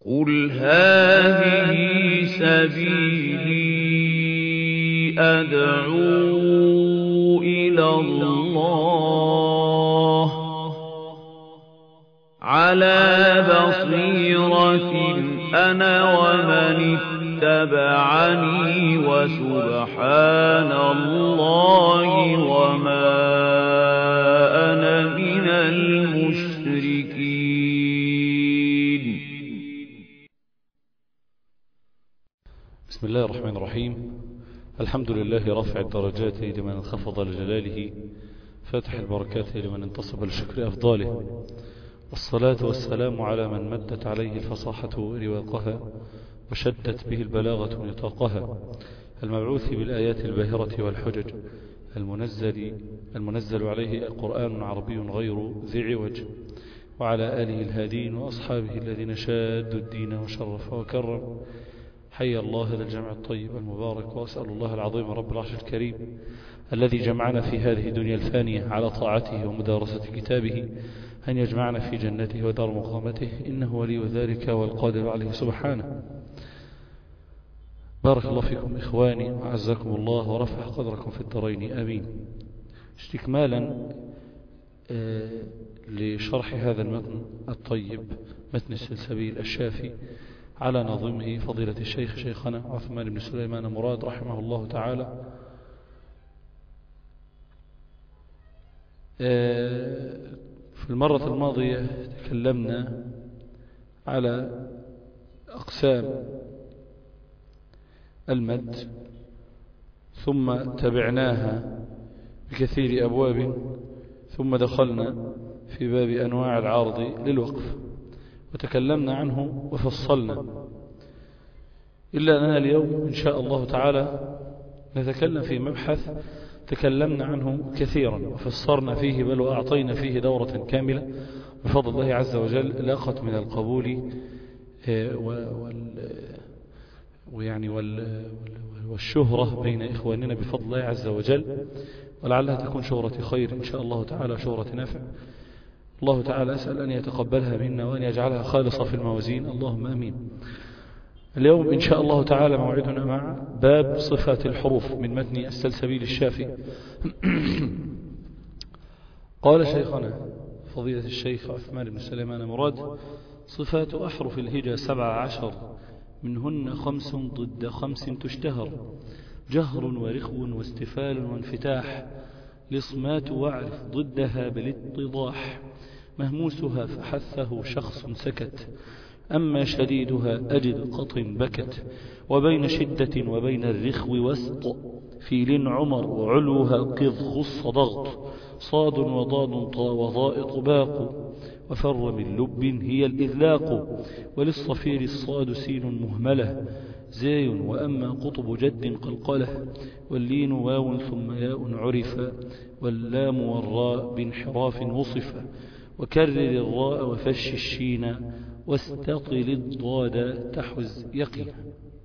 قُلْ هَٰذِهِ سَبِيلِي أَدْعُو إِلَى اللَّهِ ۚ عَلَىٰ بَصِيرَةٍ أَنَا وَمَنِ اتَّبَعَنِي ۖ وَسُبْحَانَ اللَّهِ وَمَا أَنَا مِنَ الْمُشْرِكِينَ بسم الله الرحمن الرحيم الحمد لله رافع الدرجات لمن انخفض لجلاله فاتح البركات لمن انتصب لشكر أفضاله والصلاة والسلام على من مدت عليه الفصاحة رواقها وشدت به البلاغة نطاقها المبعوث بالآيات الباهرة والحجج المنزل, المنزل عليه قرآن عربي غير ذي عوج وعلى آله الهادين وأصحابه الذين شادوا الدين وشرف وكرم حي الله هذا الجمع الطيب المبارك وأسأل الله العظيم رب العرش الكريم الذي جمعنا في هذه الدنيا الفانية على طاعته ومدارسة كتابه أن يجمعنا في جنته ودار مقامته إنه ولي ذلك والقادر عليه سبحانه بارك الله فيكم إخواني وعزكم الله ورفع قدركم في الدارين أمين استكمالا لشرح هذا المتن الطيب متن السلسبيل الشافي على نظمه فضيلة الشيخ شيخنا عثمان بن سليمان مراد رحمه الله تعالى في المرة الماضية تكلمنا على أقسام المد ثم تبعناها بكثير أبواب ثم دخلنا في باب أنواع العارض للوقف وتكلمنا عنه وفصلنا إلا أننا اليوم إن شاء الله تعالى نتكلم في مبحث تكلمنا عنه كثيرا وفسرنا فيه بل وأعطينا فيه دورة كاملة بفضل الله عز وجل لاقت من القبول ويعني والشهرة بين إخواننا بفضل الله عز وجل ولعلها تكون شهرة خير إن شاء الله تعالى شهرة نفع الله تعالى أسأل أن يتقبلها منا وأن يجعلها خالصة في الموازين اللهم أمين اليوم إن شاء الله تعالى موعدنا مع باب صفات الحروف من متن السلسبيل الشافي قال شيخنا فضيلة الشيخ عثمان بن سليمان مراد صفات أحرف الهجا سبع عشر منهن خمس ضد خمس تشتهر جهر ورخو واستفال وانفتاح لصمات واعرف ضدها بالاتضاح مهموسها فحثه شخص سكت أما شديدها أجد قط بكت وبين شدة وبين الرخو وسط فيل عمر وعلوها قذ خص ضغط صاد وضاد طا وضائط باق وفر من لب هي الإذلاق وللصفير الصاد سين مهملة زاي وأما قطب جد قلقلة واللين واو ثم ياء عرف واللام والراء بانحراف وصف وكرر الراء وفش الشين واستطل الضاد تحز يقينا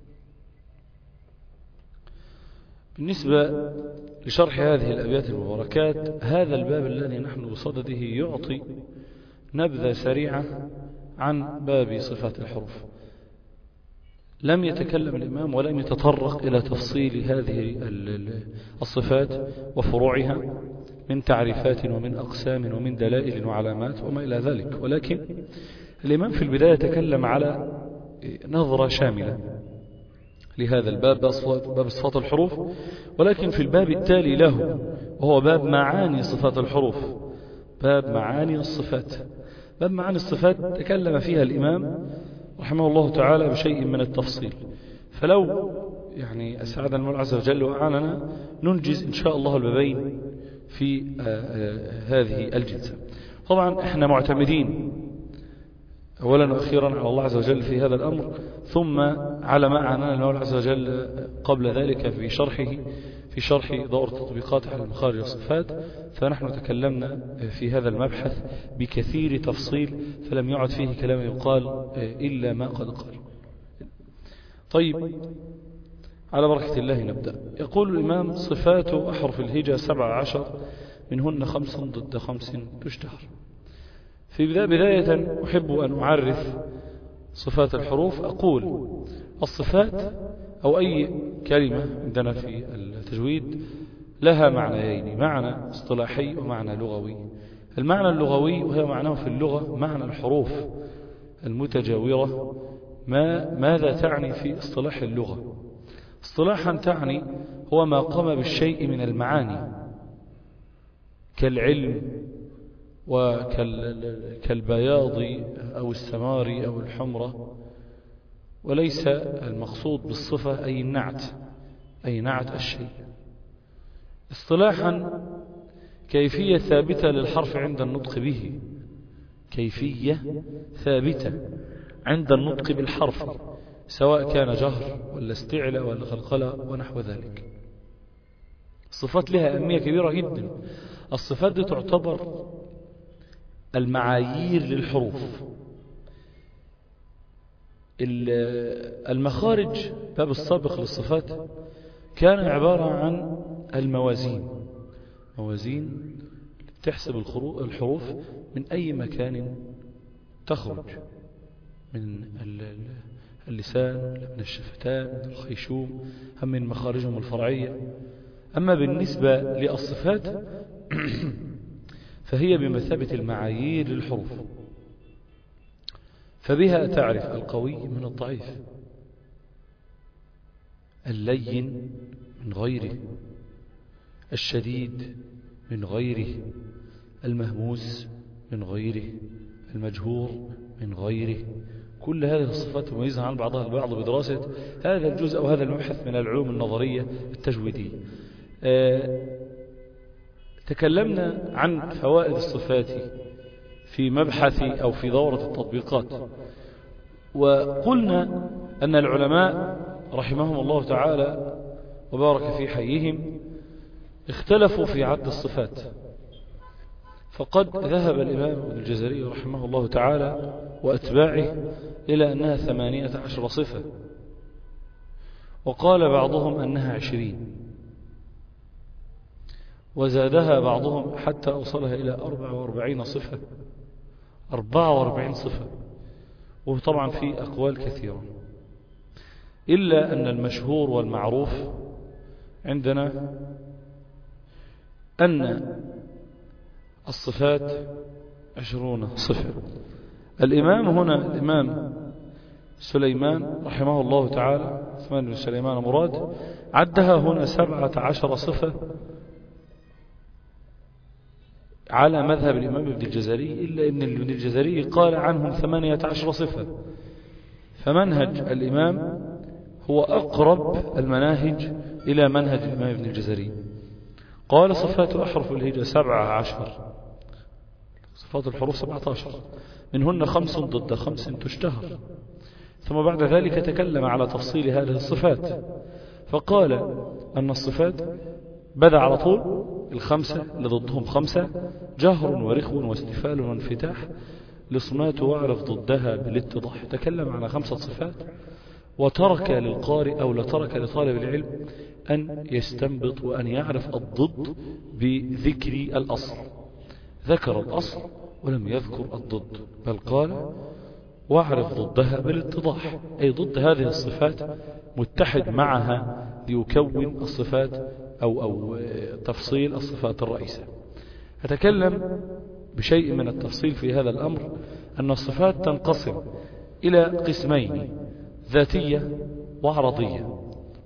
بالنسبة لشرح هذه الأبيات المباركات هذا الباب الذي نحن بصدده يعطي نبذة سريعة عن باب صفات الحروف لم يتكلم الإمام ولم يتطرق إلى تفصيل هذه الصفات وفروعها من تعريفات ومن أقسام ومن دلائل وعلامات وما إلى ذلك ولكن الإمام في البداية تكلم على نظرة شاملة لهذا الباب باب صفات الحروف ولكن في الباب التالي له وهو باب معاني صفات الحروف باب معاني الصفات باب معاني الصفات تكلم فيها الإمام رحمه الله تعالى بشيء من التفصيل فلو يعني أسعدنا المولى عز وجل وأعاننا ننجز إن شاء الله البابين في هذه الجلسة طبعا احنا معتمدين أولا وأخيرا على الله عز وجل في هذا الأمر ثم على ما أعاننا المولى عز وجل قبل ذلك في شرحه في شرح دور تطبيقات على المخارج والصفات فنحن تكلمنا في هذا المبحث بكثير تفصيل فلم يعد فيه كلام يقال إلا ما قد قال طيب على بركة الله نبدأ يقول الإمام صفات أحرف الهجا سبع عشر منهن خمس ضد خمس تشتهر في بداية أحب أن أعرف صفات الحروف أقول الصفات أو أي كلمة عندنا في التجويد لها معنيين معنى اصطلاحي ومعنى لغوي المعنى اللغوي وهي معناه في اللغة معنى الحروف المتجاورة ما ماذا تعني في اصطلاح اللغة اصطلاحا تعني هو ما قام بالشيء من المعاني كالعلم وكالبياض أو السمار أو الحمرة وليس المقصود بالصفة أي النعت أي نعت الشيء اصطلاحا كيفية ثابتة للحرف عند النطق به كيفية ثابتة عند النطق بالحرف سواء كان جهر ولا استعلاء ولا قلقلة ونحو ذلك الصفات لها أهمية كبيرة جدا الصفات دي تعتبر المعايير للحروف المخارج باب السابق للصفات كان عبارة عن الموازين موازين تحسب الحروف من أي مكان تخرج من اللسان من الشفتان من الخيشوم هم من مخارجهم الفرعية أما بالنسبة للصفات فهي بمثابة المعايير للحروف فبها تعرف القوي من الضعيف اللين من غيره الشديد من غيره المهموس من غيره المجهور من غيره كل هذه الصفات مميزة عن بعضها البعض بدراسة هذا الجزء أو هذا المبحث من العلوم النظرية التجويدية آه تكلمنا عن فوائد الصفات في مبحث أو في دورة التطبيقات وقلنا أن العلماء رحمهم الله تعالى وبارك في حيهم اختلفوا في عد الصفات فقد ذهب الإمام ابن الجزري رحمه الله تعالى وأتباعه إلى أنها ثمانية عشر صفة وقال بعضهم أنها عشرين وزادها بعضهم حتى أوصلها إلى أربع وأربعين صفة أربعة وأربعين صفة وطبعا في أقوال كثيرة إلا أن المشهور والمعروف عندنا أن الصفات عشرون صفة الإمام هنا الإمام سليمان رحمه الله تعالى عثمان بن سليمان مراد عدها هنا سبعة عشر صفة على مذهب الإمام ابن الجزري إلا أن ابن الجزري قال عنهم ثمانية عشر صفة فمنهج الإمام هو أقرب المناهج إلى منهج الإمام ابن الجزري قال صفات أحرف الهجة سبعة عشر صفات الحروف سبعة عشر منهن خمس ضد خمس تشتهر ثم بعد ذلك تكلم على تفصيل هذه الصفات فقال أن الصفات بدأ على طول الخمسة اللي ضدهم خمسة جهر ورخو واستفال وانفتاح لصمات واعرف ضدها بالاتضاح تكلم على خمسة صفات وترك للقارئ أو لترك لطالب العلم أن يستنبط وأن يعرف الضد بذكر الأصل ذكر الأصل ولم يذكر الضد بل قال واعرف ضدها بالاتضاح أي ضد هذه الصفات متحد معها ليكون الصفات أو, أو تفصيل الصفات الرئيسة أتكلم بشيء من التفصيل في هذا الأمر أن الصفات تنقسم إلى قسمين ذاتية وعرضية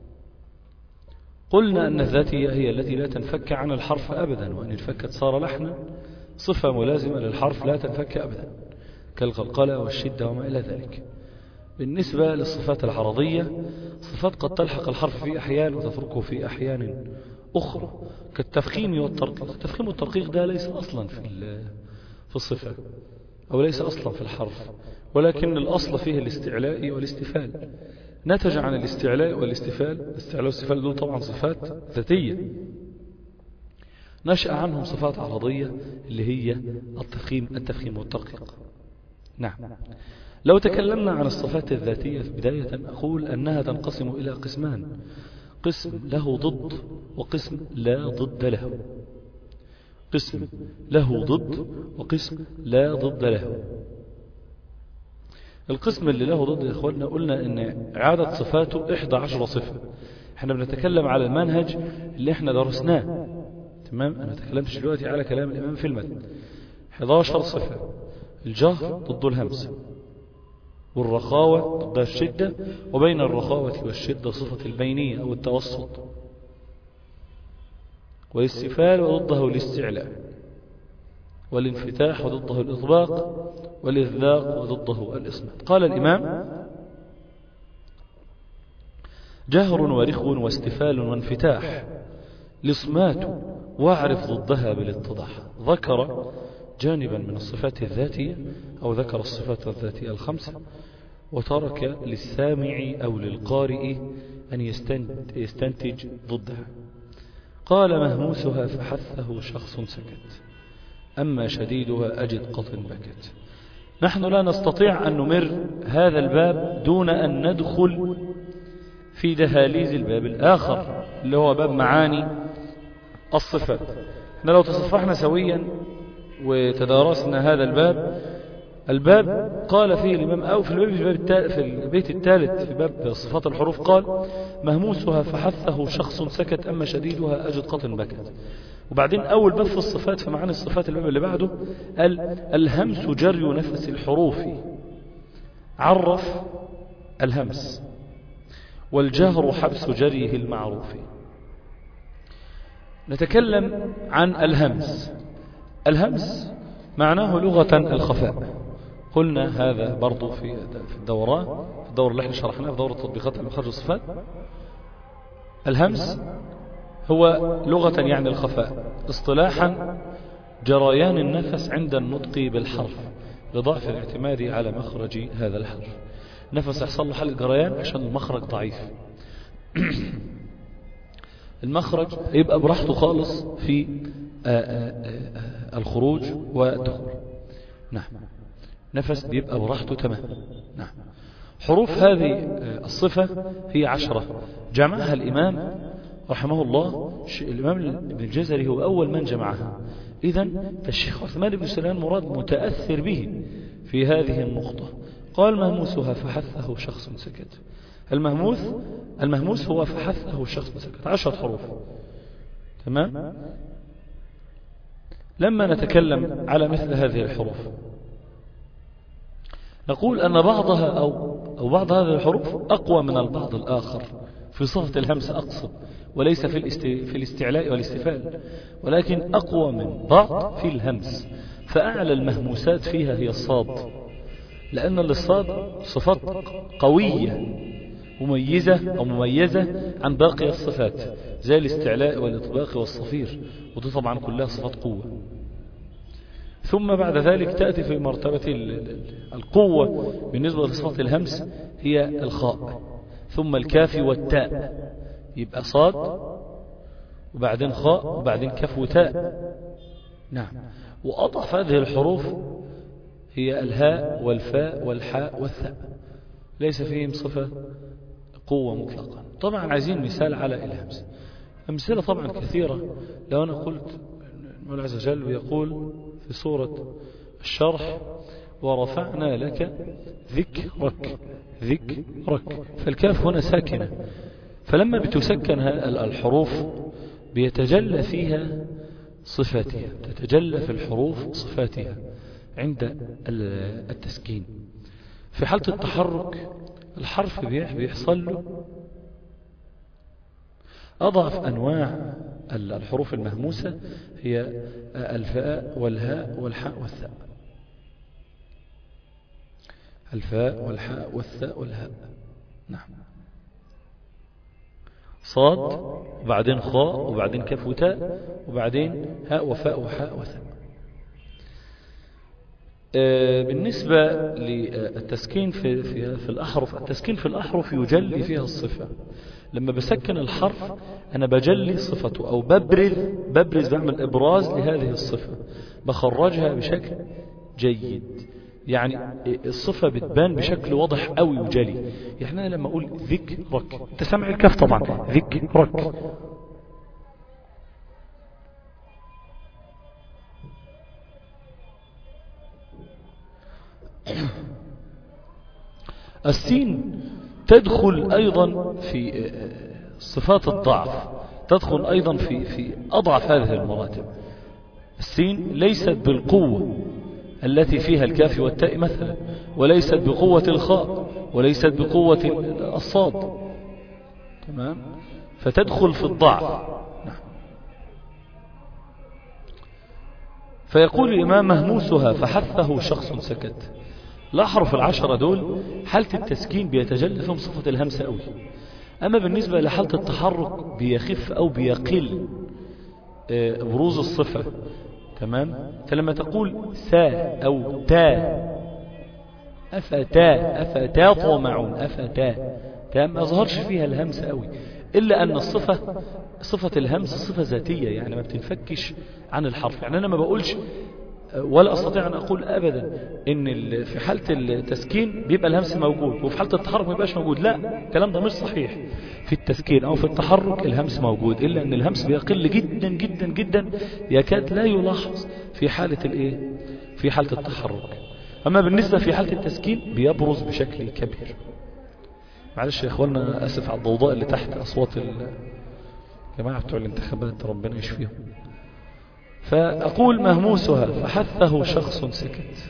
قلنا أن الذاتية هي التي لا تنفك عن الحرف أبدا وأن انفكت صار لحنا صفة ملازمة للحرف لا تنفك أبدا كالقلقلة والشدة وما إلى ذلك بالنسبة للصفات العرضية صفات قد تلحق الحرف في أحيان وتتركه في أحيان أخرى كالتفخيم والترقيق التفخيم والترقيق ده ليس أصلا في في الصفة أو ليس أصلا في الحرف ولكن الأصل فيه الاستعلاء والاستفال نتج عن الاستعلاء والاستفال الاستعلاء والاستفال دول طبعا صفات ذاتية نشأ عنهم صفات عرضية اللي هي التفخيم التفخيم والترقيق نعم لو تكلمنا عن الصفات الذاتية بداية أقول أنها تنقسم إلى قسمان قسم له ضد وقسم لا ضد له قسم له ضد وقسم لا ضد له القسم اللي له ضد يا إخواننا قلنا أن عدد صفاته 11 صفة احنا بنتكلم على المنهج اللي احنا درسناه تمام أنا تكلمتش دلوقتي على كلام الإمام في المتن 11 صفة الجهر ضد الهمس والرخاوة ضد الشدة وبين الرخاوة والشدة صفة البينية أو التوسط والاستفال وضده الاستعلاء والانفتاح وضده الإطباق والإذلاق وضده الإصمات قال الإمام جهر ورخو واستفال وانفتاح الإصمات واعرف ضدها بالاتضاح ذكر جانبا من الصفات الذاتية أو ذكر الصفات الذاتية الخمسة وترك للسامع أو للقارئ أن يستنتج ضدها قال مهموسها فحثه شخص سكت أما شديدها أجد قط بكت نحن لا نستطيع أن نمر هذا الباب دون أن ندخل في دهاليز الباب الآخر اللي هو باب معاني الصفات احنا لو تصفحنا سويا وتدارسنا هذا الباب الباب قال فيه الإمام أو في الباب في البيت الثالث في باب صفات الحروف قال مهموسها فحثه شخص سكت أما شديدها أجد قط بكت وبعدين أول باب في الصفات في معاني الصفات الباب اللي بعده قال الهمس جري نفس الحروف عرف الهمس والجهر حبس جريه المعروف نتكلم عن الهمس الهمس معناه لغة الخفاء قلنا هذا برضو في الدوران في الدورة اللي احنا شرحناها في دورة تطبيقات المخرج الصفات الهمس هو لغة يعني الخفاء اصطلاحا جريان النفس عند النطق بالحرف لضعف الاعتماد على مخرج هذا الحرف نفس يحصل له حل جريان عشان المخرج ضعيف المخرج يبقى براحته خالص في الخروج والدخول نعم نفس بيبقى براحته تمام نعم حروف هذه الصفة هي عشرة جمعها الإمام رحمه الله الإمام ابن الجزري هو أول من جمعها إذا الشيخ عثمان بن سلام مراد متأثر به في هذه النقطة قال مهموسها فحثه شخص سكت المهموس المهموس هو فحثه شخص سكت عشرة حروف تمام لما نتكلم على مثل هذه الحروف نقول أن بعضها أو, أو بعض هذه الحروف أقوى من البعض الآخر في صفة الهمس أقصد وليس في, الاست... في الاستعلاء والاستفال ولكن أقوى من بعض في الهمس فأعلى المهموسات فيها هي الصاد لأن للصاد صفات قوية مميزة أو مميزة عن باقي الصفات زي الاستعلاء والإطباق والصفير ودي طبعا كلها صفات قوة ثم بعد ذلك تأتي في مرتبة القوة بالنسبة لصفات الهمس هي الخاء ثم الكاف والتاء يبقى صاد وبعدين خاء وبعدين كاف وتاء نعم وأضعف هذه الحروف هي الهاء والفاء والحاء والثاء ليس فيهم صفة قوة مطلقا طبعا عايزين مثال على الهمس أمثلة طبعا كثيرة لو أنا قلت المولى عز وجل يقول في سورة الشرح ورفعنا لك ذكرك ذكرك فالكاف هنا ساكنة فلما بتسكن الحروف بيتجلى فيها صفاتها تتجلى في الحروف صفاتها عند التسكين في حالة التحرك الحرف بيحصل له أضعف أنواع الحروف المهموسة هي الفاء والهاء والحاء والثاء الفاء والحاء والثاء والهاء نعم صاد وبعدين خاء وبعدين كاف وتاء وبعدين هاء وفاء وحاء وثاء بالنسبة للتسكين في, في, في الأحرف التسكين في الأحرف يجلي فيها الصفة لما بسكن الحرف أنا بجلي صفته أو ببرز ببرز بعمل إبراز لهذه الصفة بخرجها بشكل جيد يعني الصفة بتبان بشكل واضح قوي وجلي يعني أنا لما أقول ذكرك أنت سامع الكاف طبعا ذكرك السين تدخل أيضا في صفات الضعف تدخل أيضا في, في أضعف هذه المراتب السين ليست بالقوة التي فيها الكاف والتاء مثلا وليست بقوة الخاء وليست بقوة الصاد تمام فتدخل في الضعف نعم. فيقول الإمام مهموسها فحثه شخص سكت الأحرف العشرة دول حالة التسكين بيتجلى فيهم صفة الهمس أوي أما بالنسبة لحالة التحرك بيخف أو بيقل بروز الصفة تمام فلما تقول سا أو تا أفتا أفتا طمعون أفتا تمام ما ظهرش فيها الهمس قوي إلا أن الصفة صفة الهمس صفة ذاتية يعني ما بتنفكش عن الحرف يعني أنا ما بقولش ولا أستطيع أن أقول أبدا إن في حالة التسكين بيبقى الهمس موجود وفي حالة التحرك ما يبقاش موجود لا الكلام ده مش صحيح في التسكين أو في التحرك الهمس موجود إلا أن الهمس بيقل جدا جدا جدا يكاد لا يلاحظ في حالة الإيه في حالة التحرك أما بالنسبة في حالة التسكين بيبرز بشكل كبير معلش يا إخواننا أسف على الضوضاء اللي تحت أصوات الجماعة بتوع الانتخابات ربنا يشفيهم فأقول مهموسها فحثه شخص سكت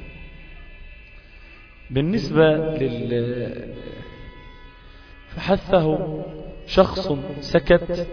بالنسبة لل فحثه شخص سكت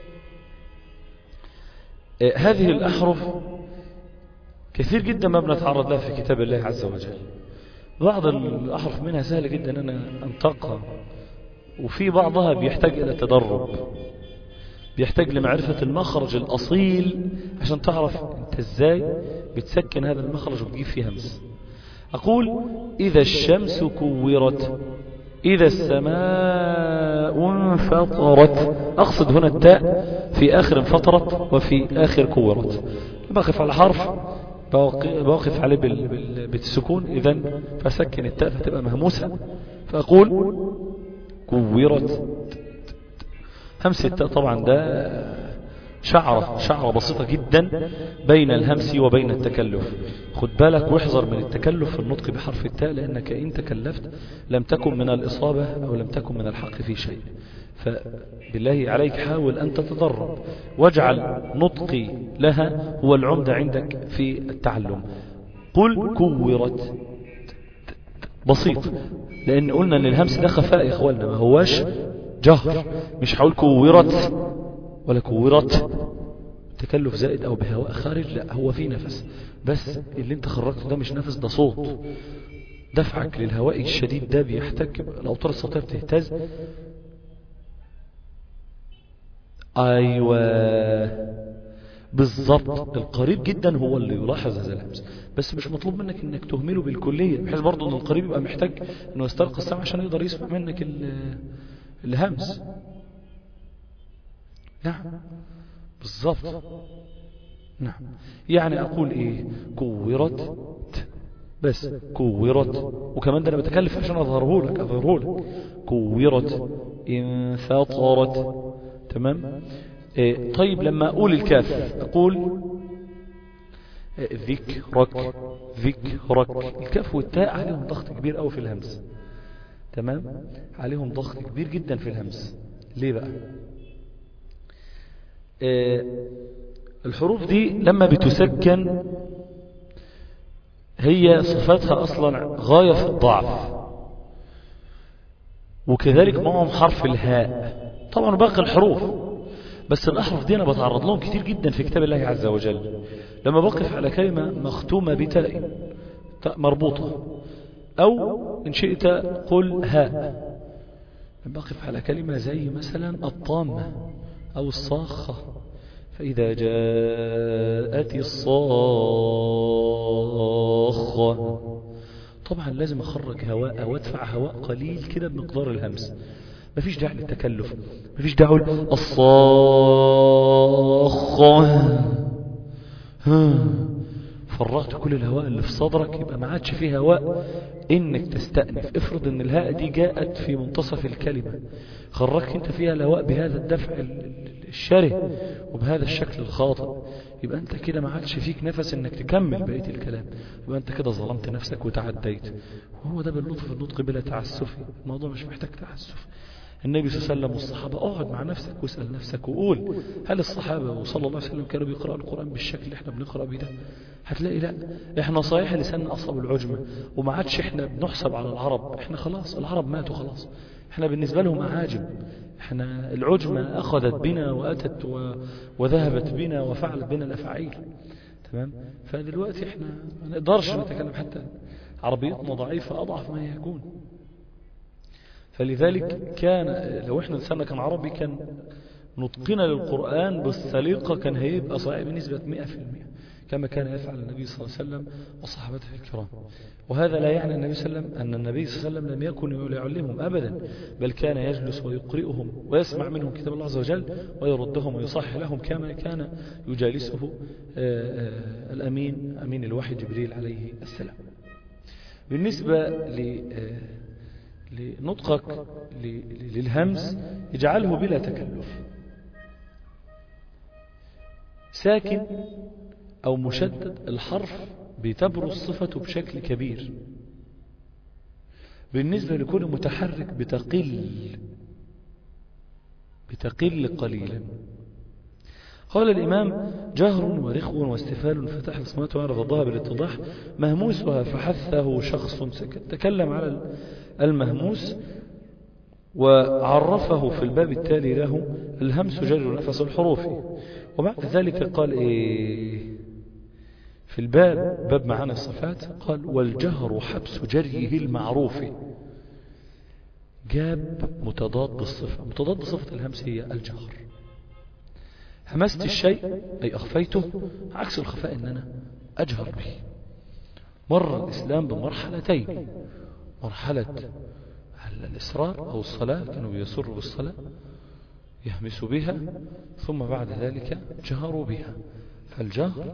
هذه الأحرف كثير جدا ما بنتعرض لها في كتاب الله عز وجل بعض الأحرف منها سهل جدا أن أنطقها وفي بعضها بيحتاج إلى تدرب بيحتاج لمعرفة المخرج الأصيل عشان تعرف انت ازاي بتسكن هذا المخرج وتجيب فيه همس أقول إذا الشمس كورت إذا السماء انفطرت أقصد هنا التاء في آخر انفطرت وفي آخر كورت بقف على حرف بوقف عليه بالسكون إذن فسكن التاء فتبقى مهموسة فأقول كورت همس التاء طبعا ده شعرة شعرة بسيطة جدا بين الهمس وبين التكلف خد بالك واحذر من التكلف في النطق بحرف التاء لأنك إن تكلفت لم تكن من الإصابة أو لم تكن من الحق في شيء فبالله عليك حاول أن تتدرب واجعل نطقي لها هو العمدة عندك في التعلم قل كورت بسيط لأن قلنا أن الهمس ده خفاء يا إخواننا ما هواش جهر مش هقول كورت ولا كورت تكلف زائد او بهواء خارج لا هو في نفس بس اللي انت خرجته ده مش نفس ده صوت دفعك للهواء الشديد ده بيحتك الاوتار الصوتيه بتهتز ايوه بالظبط القريب جدا هو اللي يلاحظ هذا الهمس بس مش مطلوب منك انك تهمله بالكليه بحيث برضه ان القريب يبقى محتاج انه يسترقي السمع عشان يقدر يسمع منك الهمس نعم بالضبط نعم يعني أقول إيه كورت بس كورت وكمان ده أنا بتكلف عشان أظهره لك أظهره لك كورت انفطرت تمام إيه طيب لما أقول الكاف أقول ذكرك ذكرك الكاف والتاء عليهم ضغط كبير أوي في الهمس تمام عليهم ضغط كبير جدا في الهمس ليه بقى آه الحروف دي لما بتسكن هي صفاتها أصلا غاية في الضعف وكذلك معهم حرف الهاء طبعا باقي الحروف بس الأحرف دي أنا بتعرض لهم كتير جدا في كتاب الله عز وجل لما بقف على كلمة مختومة بتاء مربوطة أو إن شئت قل هاء بقف على كلمة زي مثلا الطامة أو الصاخة فإذا جاءت الصاخة طبعا لازم أخرج هواء أو أدفع هواء قليل كده بمقدار الهمس مفيش داعي للتكلف مفيش داعي الصاخة فرغت كل الهواء اللي في صدرك يبقى ما عادش فيه هواء انك تستأنف افرض ان الهاء دي جاءت في منتصف الكلمة خرجت انت فيها الهواء بهذا الدفع الشره وبهذا الشكل الخاطئ يبقى انت كده ما عادش فيك نفس انك تكمل بقيه الكلام يبقى انت كده ظلمت نفسك وتعديت وهو ده باللطف النطق بلا تعسف الموضوع مش محتاج تعسف النبي صلى الله عليه وسلم والصحابة اقعد مع نفسك واسأل نفسك وقول هل الصحابة صلى الله عليه وسلم كانوا بيقرأوا القرآن بالشكل اللي احنا بنقرأ بيه ده هتلاقي لا احنا صحيح لسان أصاب العجمة وما عادش احنا بنحسب على العرب احنا خلاص العرب ماتوا خلاص احنا بالنسبة لهم أعاجم احنا العجمة أخذت بنا وأتت و... وذهبت بنا وفعلت بنا الأفعيل تمام فدلوقتي احنا ما نقدرش نتكلم حتى عربيتنا ضعيفة أضعف ما يكون فلذلك كان لو احنا لساننا كان عربي كان نطقنا للقرآن بالسليقة كان هيبقى صحيح بنسبة 100% كما كان يفعل النبي صلى الله عليه وسلم وصحابته الكرام وهذا لا يعني النبي صلى الله عليه وسلم أن النبي صلى الله عليه وسلم لم يكن يعلمهم أبدا بل كان يجلس ويقرئهم ويسمع منهم كتاب الله عز وجل ويردهم ويصحح لهم كما كان يجالسه الأمين أمين الوحي جبريل عليه السلام بالنسبة لنطقك للهمس اجعله بلا تكلف ساكن أو مشدد الحرف بتبرز صفته بشكل كبير بالنسبة لكل متحرك بتقل بتقل قليلا قال الإمام جهر ورخو واستفال فتح الصمات وعرف الضها بالاتضاح مهموسها فحثه شخص سكت تكلم على المهموس وعرفه في الباب التالي له الهمس جر نفس الحروف وبعد ذلك قال إيه في الباب باب معاني الصفات قال والجهر حبس جريه المعروف جاب متضاد الصفة متضاد صفة الهمس هي الجهر همست الشيء أي أخفيته عكس الخفاء إن أنا أجهر به مر الإسلام بمرحلتين مرحلة الإسرار أو الصلاة كانوا يسروا بالصلاة يهمسوا بها ثم بعد ذلك جهروا بها فالجهر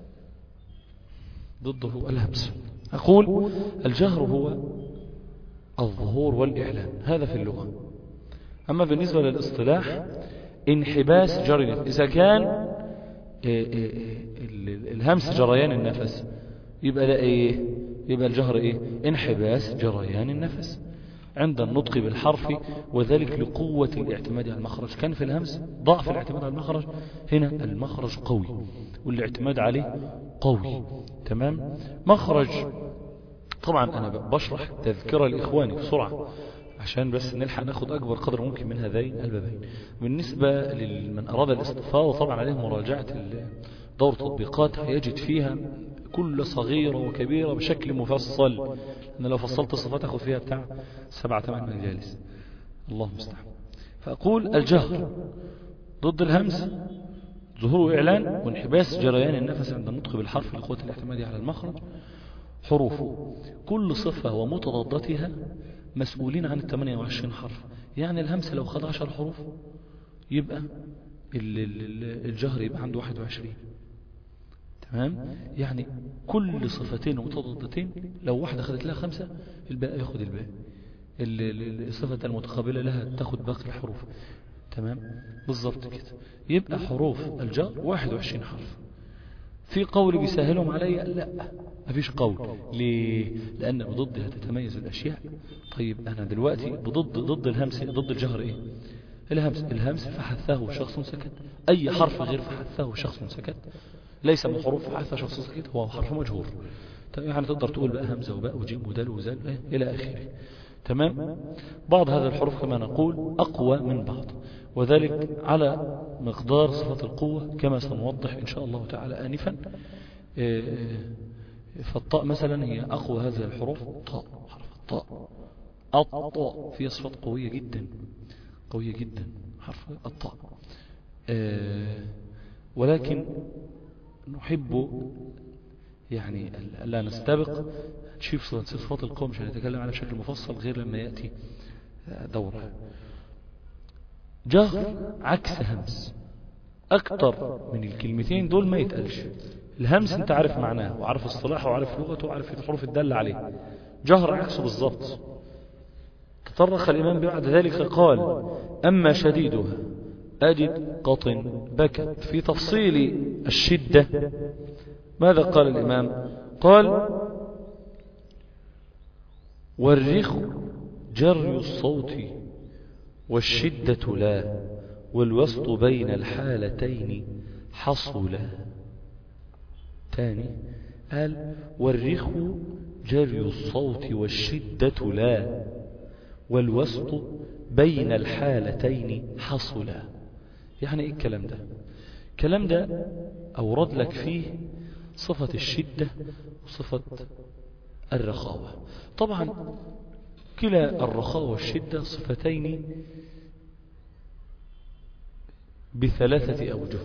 ضده الهمس أقول الجهر هو الظهور والإعلان هذا في اللغة أما بالنسبة للاصطلاح انحباس جري إذا كان الهمس جريان النفس يبقى ده ايه يبقى الجهر ايه انحباس جريان النفس عند النطق بالحرف وذلك لقوة الاعتماد على المخرج كان في الهمس ضعف الاعتماد على المخرج هنا المخرج قوي والاعتماد عليه قوي تمام مخرج طبعا أنا بشرح تذكرة لإخواني بسرعة عشان بس نلحق ناخد أكبر قدر ممكن من هذين البابين بالنسبة لمن أراد الاستفاضة طبعا عليه مراجعة دور تطبيقات هيجد فيها كل صغيرة وكبيرة بشكل مفصل أنا لو فصلت الصفات أخذ فيها بتاع سبعة ثمان مجالس الله مستعان فأقول الجهر ضد الهمس ظهور إعلان وانحباس جريان النفس عند النطق بالحرف لقوة الاعتماد على المخرج حروفه كل صفة ومتضادتها مسؤولين عن ال 28 حرف يعني الهمس لو خد 10 حروف يبقى الجهر يبقى عنده 21 تمام يعني كل صفتين ومتضادتين لو واحدة خدت لها خمسة الباقي ياخد الباقي الصفة المتقابلة لها تاخد باقي الحروف تمام بالظبط كده يبقى حروف الجر 21 حرف في قول بيسهلهم عليا لا مفيش قول ليه لأن بضدها تتميز الأشياء طيب أنا دلوقتي بضد ضد الهمس ضد الجهر إيه الهمس الهمس فحثه شخص سكت أي حرف غير فحثه شخص سكت ليس من حروف فحث شخص سكت هو حرف مجهور يعني تقدر تقول بقى همزة وباء وجيم ودال وزال إيه؟ إلى آخره تمام بعض هذه الحروف كما نقول أقوى من بعض وذلك على مقدار صفة القوة كما سنوضح إن شاء الله تعالى آنفا فالطاء مثلا هي أقوى هذه الحروف طاء حرف الطاء الطاء فيها صفات قوية جدا قوية جدا حرف الطاء ولكن نحب يعني لا نستبق تشوف صفات القوم مش هنتكلم على بشكل مفصل غير لما يأتي دورها جهر عكس همس أكتر من الكلمتين دول ما يتقالش الهمس انت عارف معناه وعارف اصطلاحه وعارف لغته وعارف الحروف الدالة عليه جهر عكسه بالضبط تطرق الإمام بعد ذلك قال أما شديدها أجد قطن بكت في تفصيل الشدة ماذا قال الإمام قال والرخ جري الصوت والشدة لا والوسط بين الحالتين حصلا تاني قال والرخ جري الصوت والشدة لا والوسط بين الحالتين حصلا يعني ايه الكلام ده الكلام ده أورد لك فيه صفة الشدة وصفة الرخاوة طبعا كلا الرخاوة والشدة صفتين بثلاثة أوجه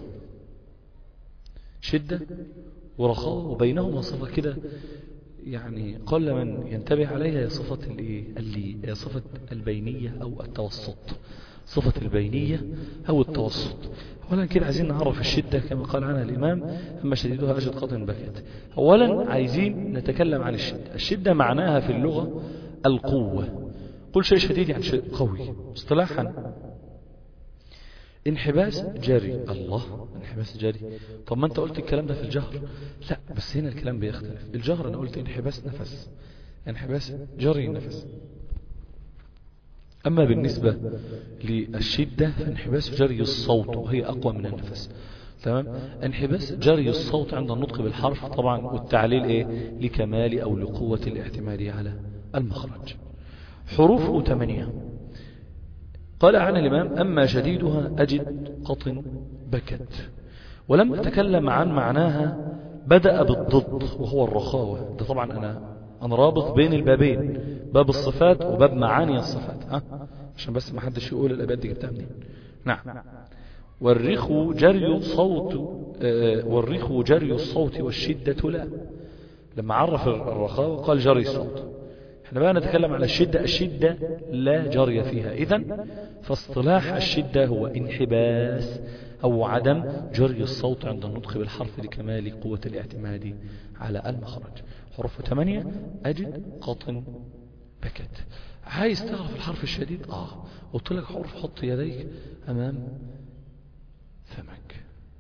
شدة ورخاوة وبينهما صفة كده يعني قل من ينتبه عليها هي صفة اللي هي صفة البينية أو التوسط صفة البينية أو التوسط أولا كده عايزين نعرف الشدة كما قال عنها الإمام أما شديدها أجد قطن بكت أولا عايزين نتكلم عن الشدة الشدة معناها في اللغة القوة قل شيء شديد يعني شيء قوي اصطلاحا انحباس جري الله انحباس جري طب ما انت قلت الكلام ده في الجهر لا بس هنا الكلام بيختلف الجهر انا قلت انحباس نفس انحباس جري النفس أما بالنسبة للشدة فانحباس جري الصوت وهي أقوى من النفس تمام انحباس جري الصوت عند النطق بالحرف طبعا والتعليل ايه لكمال أو لقوة الاعتماد على المخرج حروفه ثمانية قال عن الإمام أما شديدها أجد قط بكت ولم أتكلم عن معناها بدأ بالضد وهو الرخاوة ده طبعا أنا أنا رابط بين البابين باب الصفات وباب معاني الصفات ها عشان بس ما حدش يقول الأبيات دي جبتها منين نعم والرخ جري صوت آه والرخ جري الصوت والشدة لا لما عرف الرخاوة قال جري الصوت احنا بقى نتكلم على الشدة الشدة لا جري فيها إذن فاصطلاح الشدة هو انحباس أو عدم جري الصوت عند النطق بالحرف لكمال قوة الاعتماد على المخرج حرف ثمانية أجد قطن بكت عايز تعرف الحرف الشديد آه قلت لك حرف حط يديك أمام فمك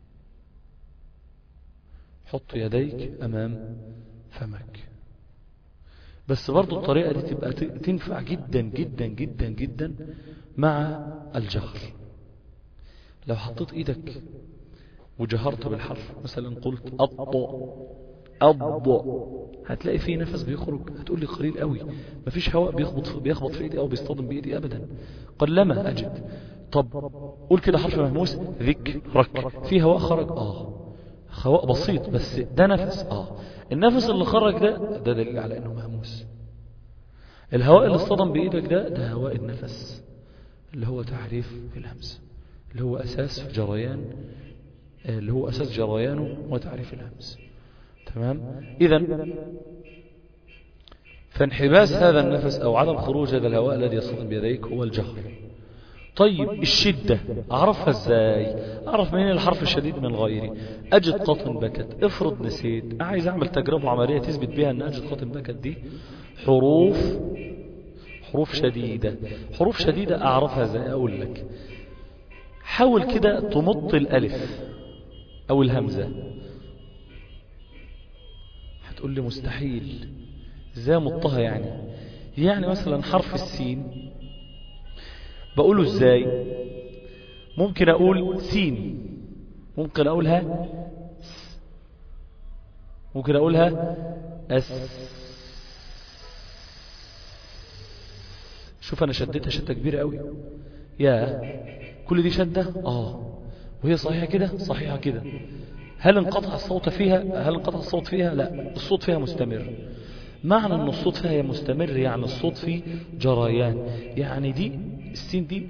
حط يديك أمام فمك بس برضو الطريقة دي تبقى تنفع جدا جدا جدا جدا مع الجهر لو حطيت ايدك وجهرت بالحرف مثلا قلت أط أض هتلاقي فيه نفس بيخرج هتقول لي قليل قوي مفيش هواء بيخبط بيخبط في ايدي او بيصطدم بايدي ابدا قلما اجد طب قول كده حرف مهموس ذك رك في هواء خرج اه هواء بسيط بس ده نفس اه النفس اللي خرج ده ده دليل على انه مهموس الهواء اللي اصطدم بايدك ده ده هواء النفس اللي هو تعريف الهمس اللي هو اساس جريان اللي هو اساس جريانه وتعريف الهمس تمام اذا فانحباس هذا النفس او عدم خروج هذا الهواء الذي يصطدم بيديك هو الجهر طيب الشدة أعرفها إزاي أعرف منين الحرف الشديد من غيري أجد قطن بكت افرض نسيت عايز أعمل تجربة عملية تثبت بها أن أجد قطن بكت دي حروف حروف شديدة حروف شديدة أعرفها إزاي أقول لك حاول كده تمط الألف أو الهمزة هتقول لي مستحيل ازاي مطها يعني يعني مثلا حرف السين بقوله ازاي ممكن اقول سين ممكن اقولها ممكن اقولها اس شوف انا شدتها شدة كبيرة قوي يا كل دي شدة اه وهي صحيحة كده صحيحة كده هل انقطع الصوت فيها هل انقطع الصوت فيها لا الصوت فيها مستمر معنى ان الصوت فيها مستمر يعني الصوت فيه جريان يعني دي السين دي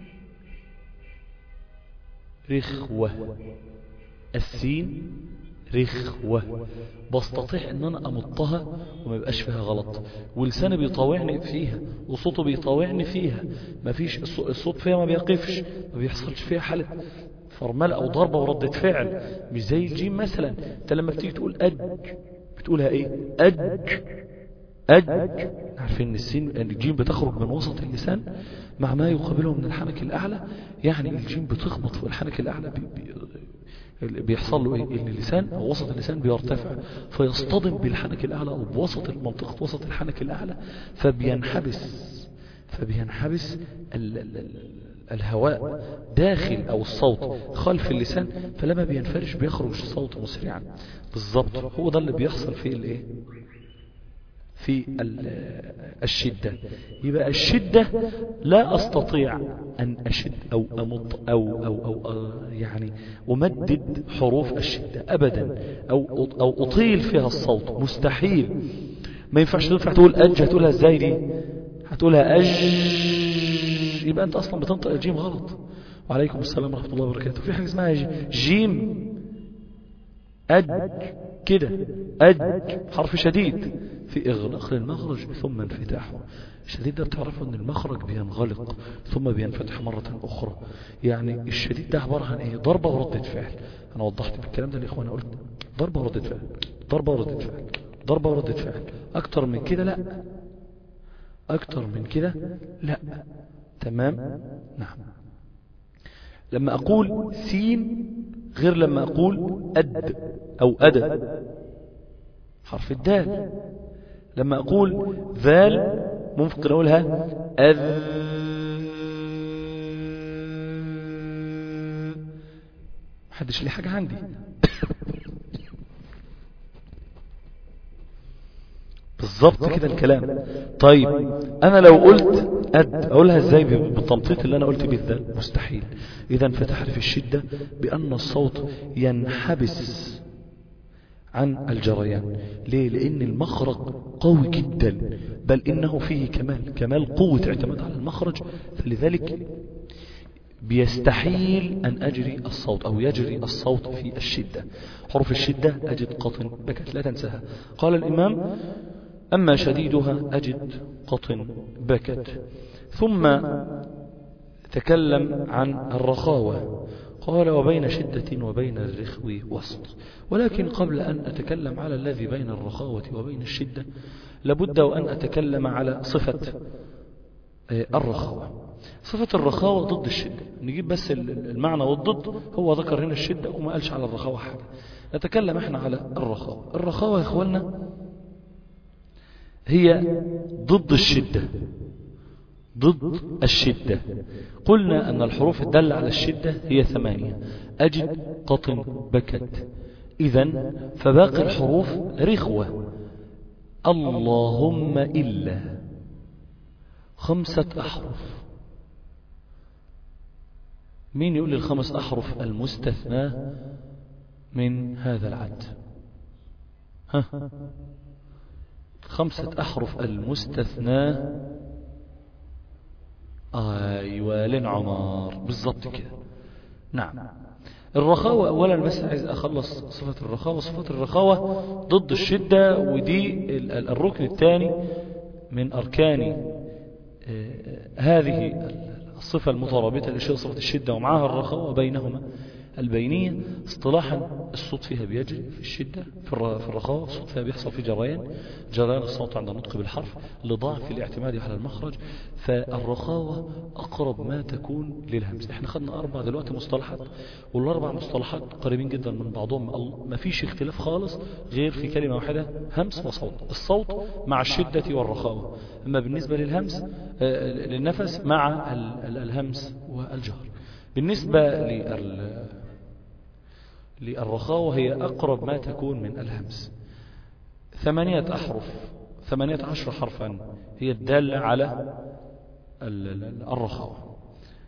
رخوة السين رخوة بستطيع ان انا امطها وما يبقاش فيها غلط ولساني بيطاوعني فيها وصوته بيطاوعني فيها ما فيش الصوت فيها ما بيقفش ما بيحصلش فيها حالة فرملة او ضربة وردة فعل مش زي الجيم مثلا انت لما بتيجي تقول اج بتقولها ايه اج أج عارفين ان السين ان الجيم بتخرج من وسط اللسان مع ما يقابله من الحنك الأعلى يعني الجيم بتخبط في الحنك الأعلى بي بي بيحصل له ايه ان اللسان او وسط اللسان بيرتفع فيصطدم بالحنك الأعلى او بوسط منطقة وسط الحنك الأعلى فبينحبس فبينحبس ال ال ال الهواء داخل او الصوت خلف اللسان فلما بينفرش بيخرج الصوت مسرعا بالظبط هو ده اللي بيحصل في الايه في الشدة يبقى الشدة لا أستطيع أن أشد أو أمط أو, أو, أو, أو يعني أمدد حروف الشدة أبدا أو, أو أطيل فيها الصوت مستحيل ما ينفعش تنفع تقول أج هتقولها ازاي دي هتقولها أج يبقى أنت أصلا بتنطق الجيم غلط وعليكم السلام ورحمة الله وبركاته في حاجة اسمها جيم أج كده أج حرف شديد في إغلاق للمخرج ثم انفتاحه الشديد ده بتعرفوا أن المخرج بينغلق ثم بينفتح مرة أخرى يعني الشديد ده عبارة عن إيه ضربة وردة فعل أنا وضحت بالكلام ده لإخواني قلت ضربة وردة فعل ضربة وردة فعل ضربة وردة فعل أكتر من كده لا أكتر من كده لا تمام نعم لما أقول سين غير لما أقول أد أو أد حرف الدال لما أقول ذال ممكن أقولها أذ محدش لي حاجة عندي بالظبط كده الكلام طيب انا لو قلت اد اقولها ازاي بالتمطيط اللي انا قلت به الذال مستحيل اذا فتعرف الشدة بان الصوت ينحبس عن الجريان ليه لان المخرج قوي جدا بل انه فيه كمال كمال قوة اعتماد على المخرج فلذلك بيستحيل أن أجري الصوت أو يجري الصوت في الشدة حرف الشدة أجد قطن بكت لا تنساها قال الإمام أما شديدها أجد قطن بكت ثم تكلم عن الرخاوة قال وبين شدة وبين الرخو وسط ولكن قبل أن أتكلم على الذي بين الرخاوة وبين الشدة لابد وأن أتكلم على صفة الرخاوة صفة الرخاوة ضد الشدة نجيب بس المعنى والضد هو ذكر هنا الشدة وما قالش على الرخاوة حاجة نتكلم احنا على الرخاوة الرخاوة يا اخوانا هي ضد الشدة ضد الشدة قلنا أن الحروف الدالة على الشدة هي ثمانية أجد قطن بكت إذا فباقي الحروف رخوة اللهم إلا خمسة أحرف مين يقول لي الخمس أحرف المستثنى من هذا العد ها خمسة أحرف المستثنى أيوة لن عمار بالضبط كده نعم الرخاوة أولا بس عايز أخلص صفة الرخاوة صفة الرخاوة ضد الشدة ودي الركن الثاني من أركان هذه الصفة المترابطة لشيء صفة الشدة ومعها الرخاوة بينهما البينية اصطلاحا الصوت فيها بيجري في الشدة في الرخاوة الصوت فيها بيحصل في جريان جريان الصوت عند النطق بالحرف لضعف الاعتماد على المخرج فالرخاوة أقرب ما تكون للهمس احنا خدنا أربع دلوقتي مصطلحات والأربع مصطلحات قريبين جدا من بعضهم ما فيش اختلاف خالص غير في كلمة واحدة همس وصوت الصوت مع الشدة والرخاوة أما بالنسبة للهمس للنفس مع الهمس والجهر بالنسبة لل للرخاوة هي أقرب ما تكون من الهمس ثمانية أحرف ثمانية عشر حرفا هي الدالة على الرخاوة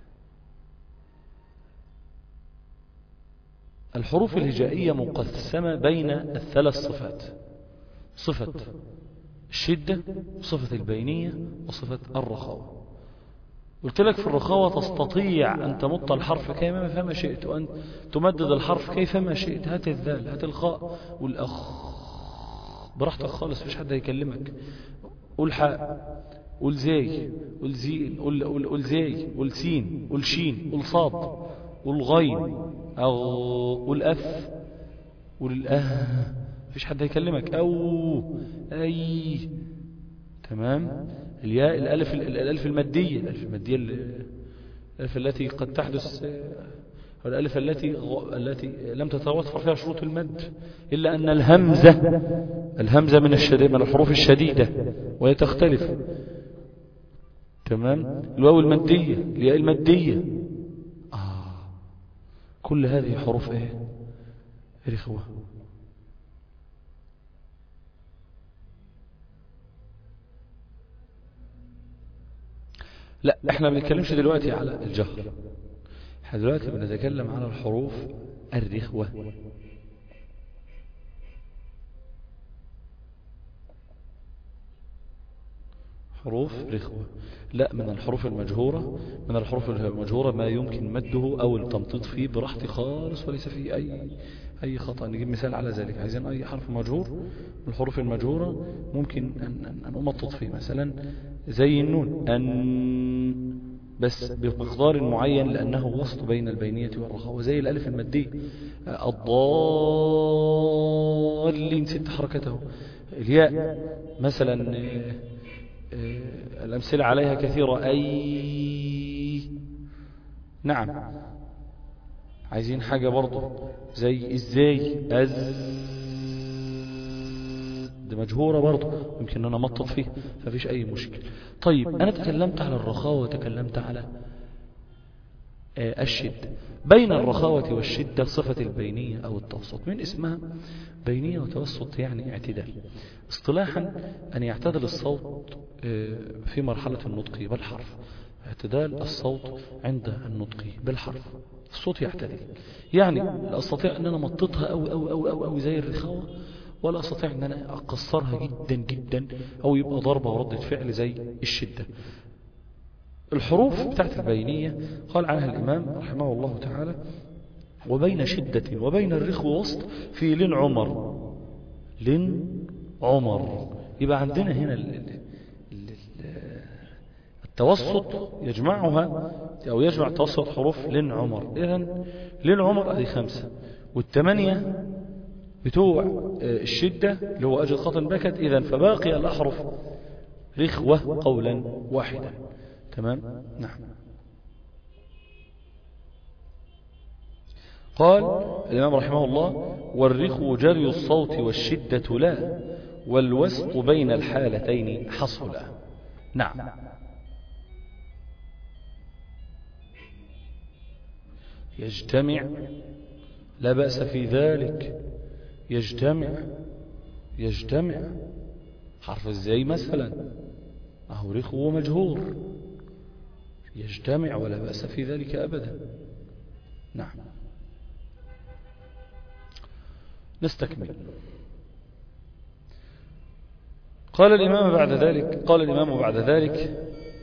الحروف الهجائية مقسمة بين الثلاث صفات صفة الشدة وصفة البينية وصفة الرخاوة قلت لك في الرخاوة تستطيع أن تمط الحرف كيفما شئت وأن تمدد الحرف كيفما شئت هات الذال هات الخاء والأخ براحتك خالص مش حد هيكلمك قول حاء قول زي قول زين قول, قول, قول زي قول سين قول شين قول صاد قول غين أو قول أف قول الأه مفيش حد هيكلمك أو أي تمام الياء الألف الألف المادية الألف المادية الألف التي قد تحدث أو الألف التي التي لم تتوفر فيها شروط المد إلا أن الهمزة الهمزة من الشديد من الحروف الشديدة وهي تختلف تمام الواو المادية الياء المادية آه. كل هذه حروف ايه رخوة لا احنا ما بنتكلمش دلوقتي على الجهر احنا دلوقتي بنتكلم على الحروف الرخوة حروف رخوة لا من الحروف المجهورة من الحروف المجهورة ما يمكن مده أو التمطيط فيه براحتي خالص وليس فيه أي أي خطأ نجيب مثال على ذلك عايزين أي حرف مجهور من الحروف المجهورة ممكن أن, أن أمطط فيه مثلا زي النون أن بس بمقدار معين لأنه وسط بين البينية والرخاوة زي الألف المادية الضالين ست حركته الياء مثلا الأمثلة عليها كثيرة أي نعم عايزين حاجة برضو زي ازاي أز دي مجهورة برضو يمكن أنا مطط فيه ففيش أي مشكل طيب أنا تكلمت على الرخاوة وتكلمت على الشدة بين الرخاوة والشدة صفة البينية أو التوسط من اسمها بينية وتوسط يعني اعتدال اصطلاحا أن يعتدل الصوت في مرحلة النطق بالحرف اعتدال الصوت عند النطق بالحرف الصوت يعتدل يعني لا أستطيع أن أنا مططها أو أو أو أو, أو زي الرخاوة ولا أستطيع أن أنا أقصرها جدا جدا أو يبقى ضربة وردة فعل زي الشدة الحروف بتاعت البينية قال عنها الإمام رحمه الله تعالى وبين شدة وبين الرخو وسط في لن عمر لن عمر يبقى عندنا هنا التوسط يجمعها أو يجمع توسط حروف لن عمر إذن لن عمر هذه خمسة والثمانية بتوع الشدة اللي هو أجل خطن بكت إذن فباقي الأحرف رخوة قولا واحدا تمام نعم قال الإمام رحمه الله والرخو جري الصوت والشدة لا والوسط بين الحالتين حصلا نعم يجتمع لا بأس في ذلك يجتمع يجتمع حرف ازاي مثلا أهو رخو مجهور يجتمع ولا بأس في ذلك أبدا نعم نستكمل قال الإمام بعد ذلك قال الإمام بعد ذلك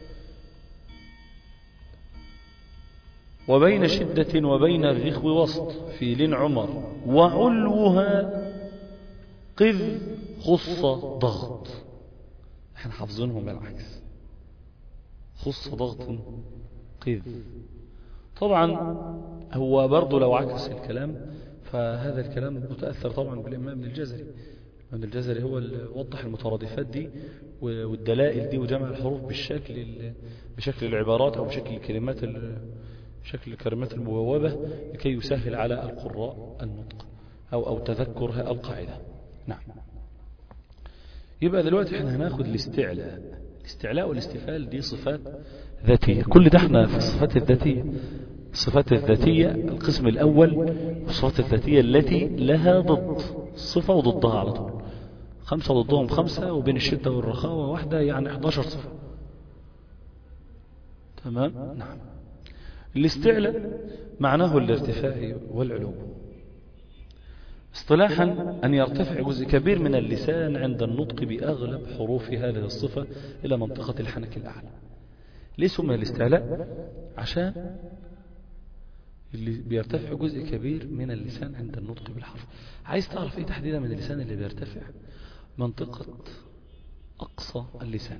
وبين شدة وبين الرخو وسط في لن عمر وعلوها قذ خص ضغط احنا حافظينهم بالعكس خص ضغط قذ طبعا هو برضه لو عكس الكلام فهذا الكلام متأثر طبعا بالإمام ابن الجزري ابن الجزري هو اللي وضح المترادفات دي والدلائل دي وجمع الحروف بالشكل بشكل العبارات أو بشكل الكلمات بشكل الكلمات المبوبة لكي يسهل على القراء النطق أو أو تذكر القاعدة نعم يبقى دلوقتي احنا هناخد الاستعلاء الاستعلاء والاستفال دي صفات ذاتية كل ده احنا في الصفات الذاتية الصفات الذاتية القسم الأول الصفات الذاتية التي لها ضد صفة وضدها على طول خمسة ضدهم خمسة وبين الشدة والرخاوة واحدة يعني 11 صفة تمام نعم الاستعلاء معناه الارتفاع والعلو اصطلاحا أن يرتفع جزء كبير من اللسان عند النطق بأغلب حروف هذه الصفة إلى منطقة الحنك الأعلى ليه سمي الاستعلاء عشان اللي بيرتفع جزء كبير من اللسان عند النطق بالحرف عايز تعرف ايه تحديدا من اللسان اللي بيرتفع منطقة أقصى اللسان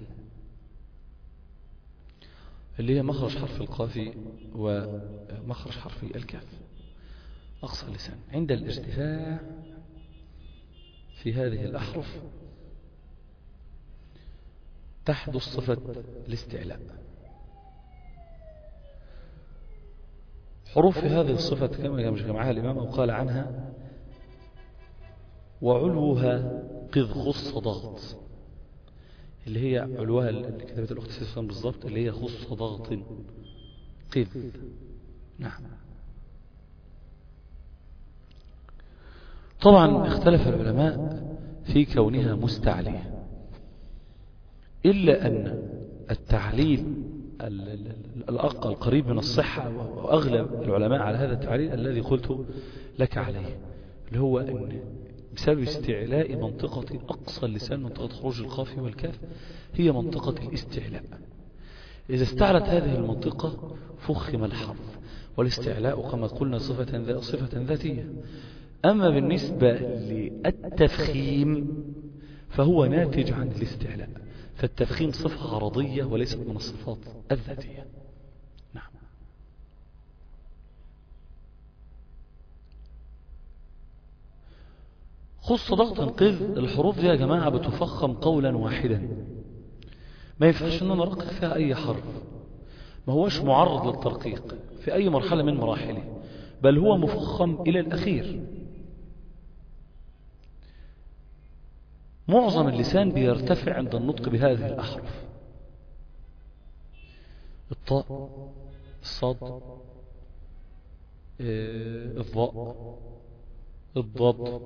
اللي هي مخرج حرف القاف ومخرج حرف الكاف أقصى اللسان عند الارتفاع في هذه الأحرف تحدث صفة الاستعلاء حروف في هذه الصفة كما جمعها الإمام أو قال عنها وعلوها قذ خص ضغط اللي هي علوها اللي كتبت الأخت سيسان بالضبط اللي هي خص ضغط قذ نعم طبعا اختلف العلماء في كونها مستعلية إلا أن التعليل الأقل القريب من الصحة وأغلب العلماء على هذا التعليل الذي قلت لك عليه اللي هو أن بسبب استعلاء منطقة أقصى اللسان منطقة خروج القاف والكاف هي منطقة الاستعلاء إذا استعلت هذه المنطقة فخم الحرف والاستعلاء كما قلنا صفة, صفة ذاتية أما بالنسبة للتفخيم فهو ناتج عن الاستعلاء فالتفخيم صفة عرضية وليست من الصفات الذاتية نعم خص ضغط انقذ الحروف دي يا جماعة بتفخم قولا واحدا ما ينفعش ان انا ارقق فيها اي حرف ما هوش معرض للترقيق في اي مرحلة من مراحله بل هو مفخم الى الاخير معظم اللسان بيرتفع عند النطق بهذه الأحرف الطاء الصاد الضاء الضاد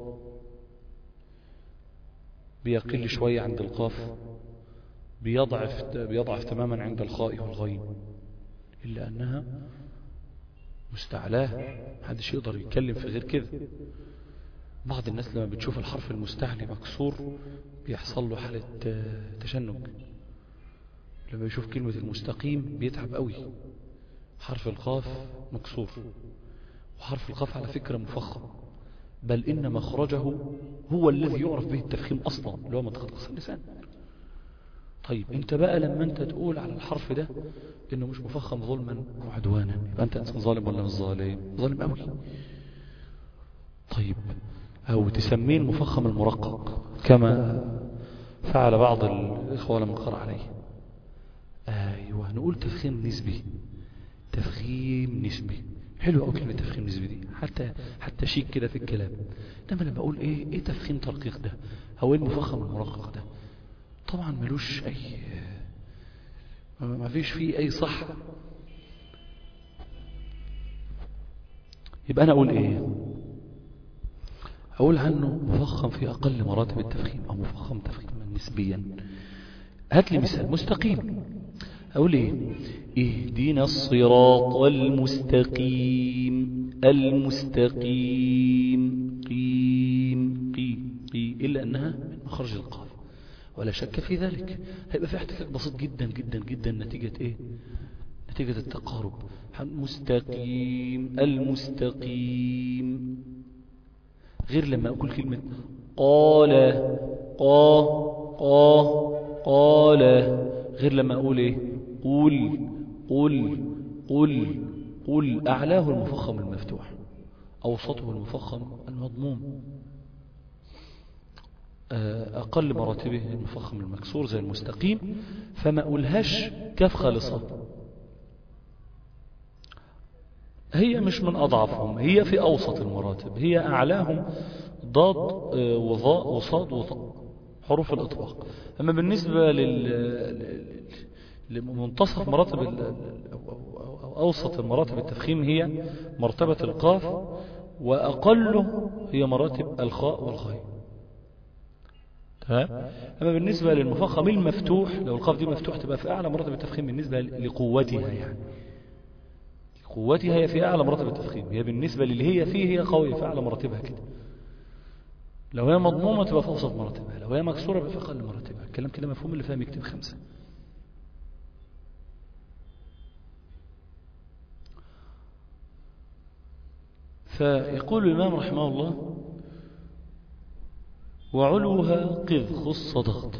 بيقل شوية عند القاف بيضعف بيضعف تماما عند الخاء والغين إلا أنها مستعلاه محدش يقدر يتكلم في غير كده بعض الناس لما بتشوف الحرف المستعلي مكسور بيحصل له حالة تشنج لما يشوف كلمة المستقيم بيتعب قوي حرف القاف مكسور وحرف القاف على فكرة مفخم بل إن مخرجه هو الذي يعرف به التفخيم أصلا اللي هو منطقة قصر اللسان طيب انت بقى لما انت تقول على الحرف ده انه مش مفخم ظلما وعدوانا يبقى انت انسان ظالم ولا مش ظالم ظالم قوي طيب أو تسميه المفخم المرقق كما فعل بعض الإخوة لما قرأ عليه أيوة نقول تفخيم نسبي تفخيم نسبي حلو قوي كلمة تفخيم نسبي دي حتى حتى شيك كده في الكلام انما لما اقول ايه ايه تفخيم ترقيق ده او ايه المفخم المرقق ده طبعا ملوش اي ما فيش فيه اي صح يبقى انا اقول ايه أقول عنه مفخم في أقل مراتب التفخيم أو مفخم تفخيما نسبيا هات لي مثال مستقيم أقول إيه اهدنا الصراط المستقيم المستقيم قيم قيم قي إلا أنها من مخرج القاف ولا شك في ذلك هيبقى في احتكاك بسيط جدا جدا جدا نتيجة إيه نتيجة التقارب مستقيم المستقيم غير لما أقول كلمة قال قا قا قال غير لما أقول إيه قل قل قل قل أعلاه المفخم المفتوح أوسطه المفخم المضموم أقل مراتبه المفخم المكسور زي المستقيم فما أقولهاش كاف خالصة هي مش من أضعفهم هي في أوسط المراتب هي أعلاهم ضاد وضاء وصاد وطاء حروف الإطباق أما بالنسبة لل لمنتصف مراتب أو أوسط المراتب التفخيم هي مرتبة القاف وأقله هي مراتب الخاء والخاء تمام أما بالنسبة للمفخم المفتوح لو القاف دي مفتوح تبقى في أعلى مراتب التفخيم بالنسبة لقوتها يعني قوتها هي في أعلى مراتب التفخيم هي بالنسبة للي هي فيه هي قوية في أعلى مراتبها كده لو هي مضمومة تبقى في أوسط مراتبها لو هي مكسورة يبقى في أقل مراتبها الكلام كده مفهوم اللي فاهم يكتب خمسة فيقول الإمام رحمه الله وعلوها قذ خص ضغط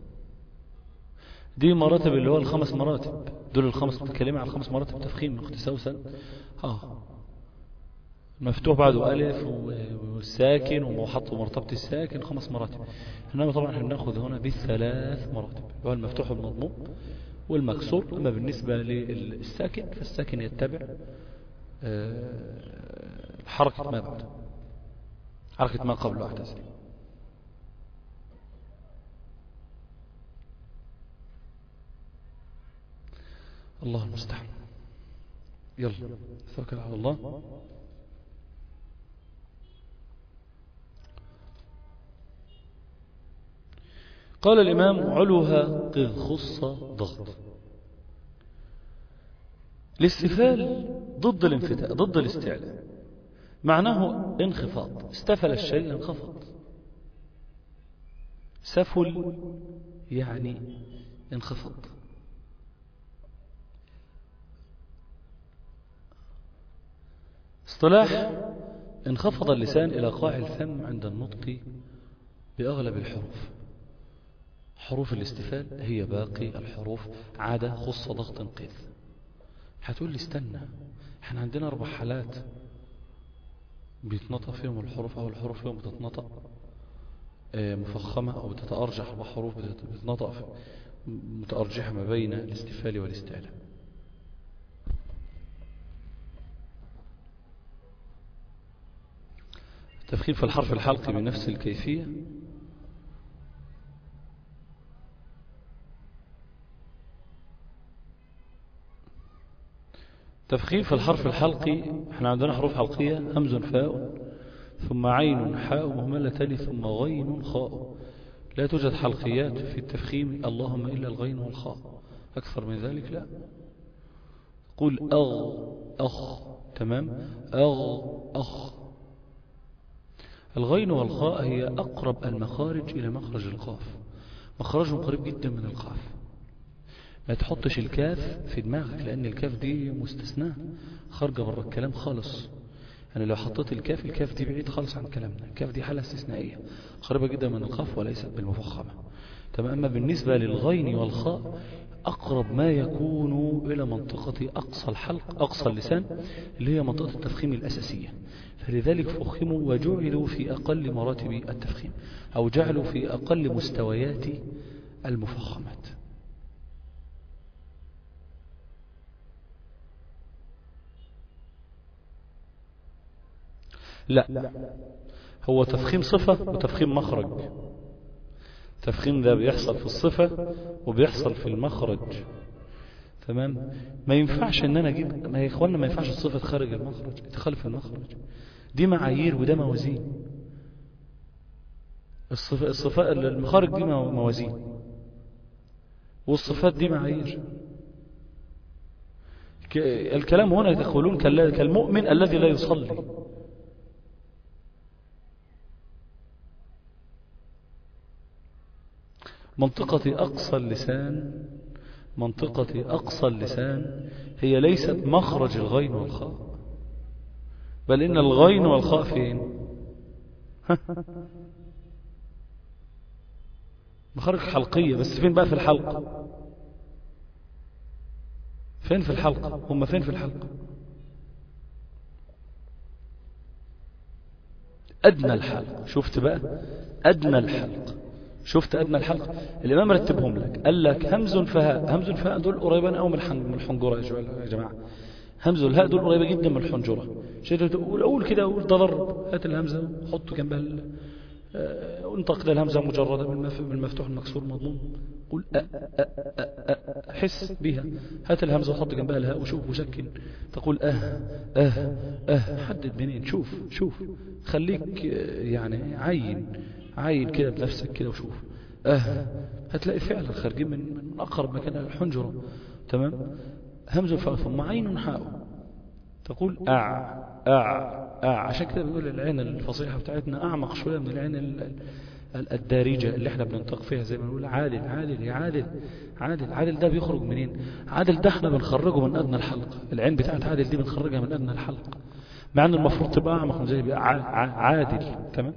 دي مراتب اللي هو الخمس مراتب دول الخمس متكلمة على الخمس مراتب تفخيم اختصاصا اه مفتوح بعده ألف والساكن وحط مرتبة الساكن خمس مراتب إنما طبعا احنا بناخذ هنا بالثلاث مراتب هو المفتوح والمضموم والمكسور أما بالنسبة للساكن فالساكن يتبع حركة ما بعد حركة ما قبل اعتزل الله المستعان يلا توكل على الله قال الإمام علوها قذ خص ضغط الاستفال ضد الانفتاح ضد الاستعلاء معناه انخفاض استفل الشيء انخفض سفل يعني انخفض اصطلاح انخفض اللسان إلى قاع الفم عند النطق بأغلب الحروف حروف الاستفال هي باقي الحروف عادة خص ضغط قذ هتقول لي استنى احنا عندنا اربع حالات بيتنطق فيهم الحروف او الحروف فيهم بتتنطق مفخمة او بتتأرجح اربع حروف بتتنطق متأرجحة ما بين الاستفال والاستعلاء تفخيم الحرف الحلقي بنفس الكيفية تفخيم الحرف الحلقي احنا عندنا حروف حلقية همز فاء ثم عين حاء مهملتان ثم غين خاء لا توجد حلقيات في التفخيم اللهم إلا الغين والخاء أكثر من ذلك لا قل أغ أخ تمام أغ أخ الغين والخاء هي أقرب المخارج إلى مخرج القاف مخرجهم قريب جدا من القاف ما تحطش الكاف في دماغك لأن الكاف دي مستثناة خارجة بره الكلام خالص يعني لو حطيت الكاف الكاف دي بعيد خالص عن كلامنا الكاف دي حالة استثنائية قريبة جدا من القاف وليست بالمفخمة تمام أما بالنسبة للغين والخاء أقرب ما يكون إلى منطقة أقصى الحلق أقصى اللسان اللي هي منطقة التفخيم الأساسية فلذلك فخموا وجعلوا في أقل مراتب التفخيم أو جعلوا في أقل مستويات المفخمات لا هو تفخيم صفة وتفخيم مخرج تفخيم ده بيحصل في الصفة وبيحصل في المخرج تمام ما ينفعش ان انا اجيب ما يا اخوانا ما ينفعش الصفة خارج المخرج تخالف المخرج دي معايير وده موازين الصفة الصفاء المخارج دي موازين والصفات دي معايير الكلام هنا يقولون كالمؤمن الذي لا يصلي منطقة أقصى اللسان منطقة أقصى اللسان هي ليست مخرج الغين والخاء بل إن الغين والخاء فين مخارج حلقية بس فين بقى في الحلق فين في الحلقة هم فين في الحلقة أدنى الحلق شفت بقى أدنى الحلق شفت أدنى الحلق الإمام رتبهم لك قال لك همز فهاء همز فهاء دول قريبين أو من الحنجرة يا جماعة همز والهاء دول قريبة جدا من الحنجرة تقول أقول كده أقول ضرب هات الهمزة حط جنبها انطق ده الهمزة مجردة بالمفتوح المكسور مضمون قول أ أ أ حس بها هات الهمزة وحط جنبها الهاء وشوف وسكن تقول أه أه أه حدد منين شوف شوف خليك يعني عين عين كده بنفسك كده وشوف اه هتلاقي فعلا خارجين من من اقرب مكان الحنجره تمام همز فاء ثم عين حاء تقول اع اع اع عشان كده بيقول العين الفصيحه بتاعتنا اعمق شويه من العين الدارجه اللي احنا بننطق فيها زي ما نقول عادل عادل يا عادل عادل عادل ده بيخرج منين عادل ده احنا بنخرجه من ادنى الحلقه العين بتاعت عادل دي بنخرجها من ادنى الحلقه مع ان المفروض تبقى اعمق من زي بقى عادل تمام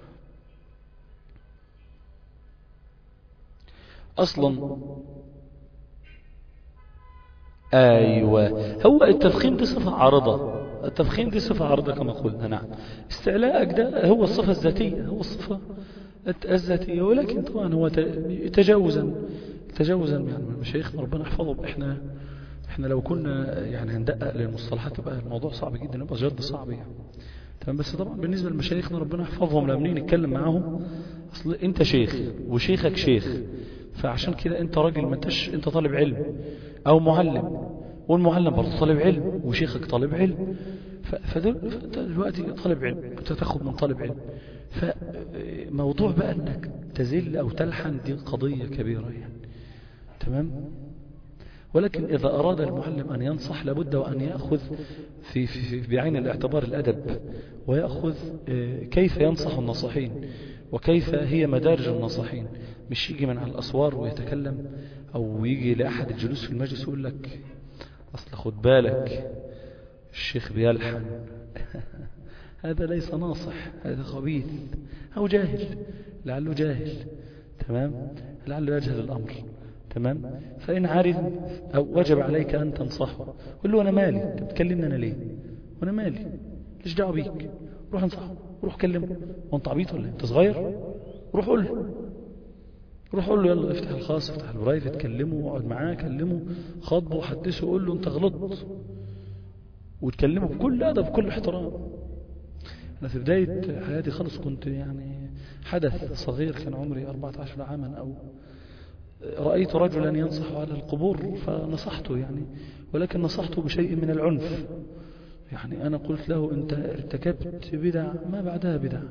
اصلا ايوه هو التفخيم دي صفه عارضه التفخيم دي صفة عارضة كما قلنا نعم استعلاءك ده هو الصفة الذاتية هو الصفة الذاتية ولكن طبعا هو تجاوزا تجاوزا يعني مشايخنا ربنا يحفظهم احنا احنا لو كنا يعني هندقق للمصطلحات يبقى الموضوع صعب جدا يبقى جد صعب يعني تمام بس طبعا بالنسبة لمشايخنا ربنا يحفظهم لما نيجي نتكلم معاهم اصل انت شيخ وشيخك شيخ فعشان كده انت راجل ما انتش انت طالب علم او معلم والمعلم برضه طالب علم وشيخك طالب علم فدل فانت دلوقتي طالب علم انت تاخد من طالب علم فموضوع بقى انك تزل او تلحن دي قضية كبيرة يعني تمام ولكن إذا أراد المعلم أن ينصح لابد وأن يأخذ في, في, في بعين الاعتبار الأدب ويأخذ كيف ينصح الناصحين وكيف هي مدارج الناصحين مش يجي من على الأسوار ويتكلم أو يجي لأحد الجلوس في المجلس ويقول لك أصل خد بالك الشيخ بيلحن هذا ليس ناصح هذا خبيث أو جاهل لعله جاهل تمام لعله يجهل الأمر تمام فإن عارض أو وجب عليك أن تنصحه قل له أنا مالي أنت بتكلمني أنا ليه وأنا مالي ليش دعوه بيك روح انصحه روح كلمه وانت عبيط ولا انت صغير روح قول له روح قول له يلا افتح الخاص افتح البرايفت كلمه واقعد معاه كلمه خاطبه وحدثه وقول له انت غلطت وتكلمه بكل ادب بكل احترام انا في بدايه حياتي خالص كنت يعني حدث صغير كان عمري 14 عاما او رأيت رجلا ينصح على القبور فنصحته يعني ولكن نصحته بشيء من العنف يعني أنا قلت له أنت ارتكبت بدع ما بعدها بدع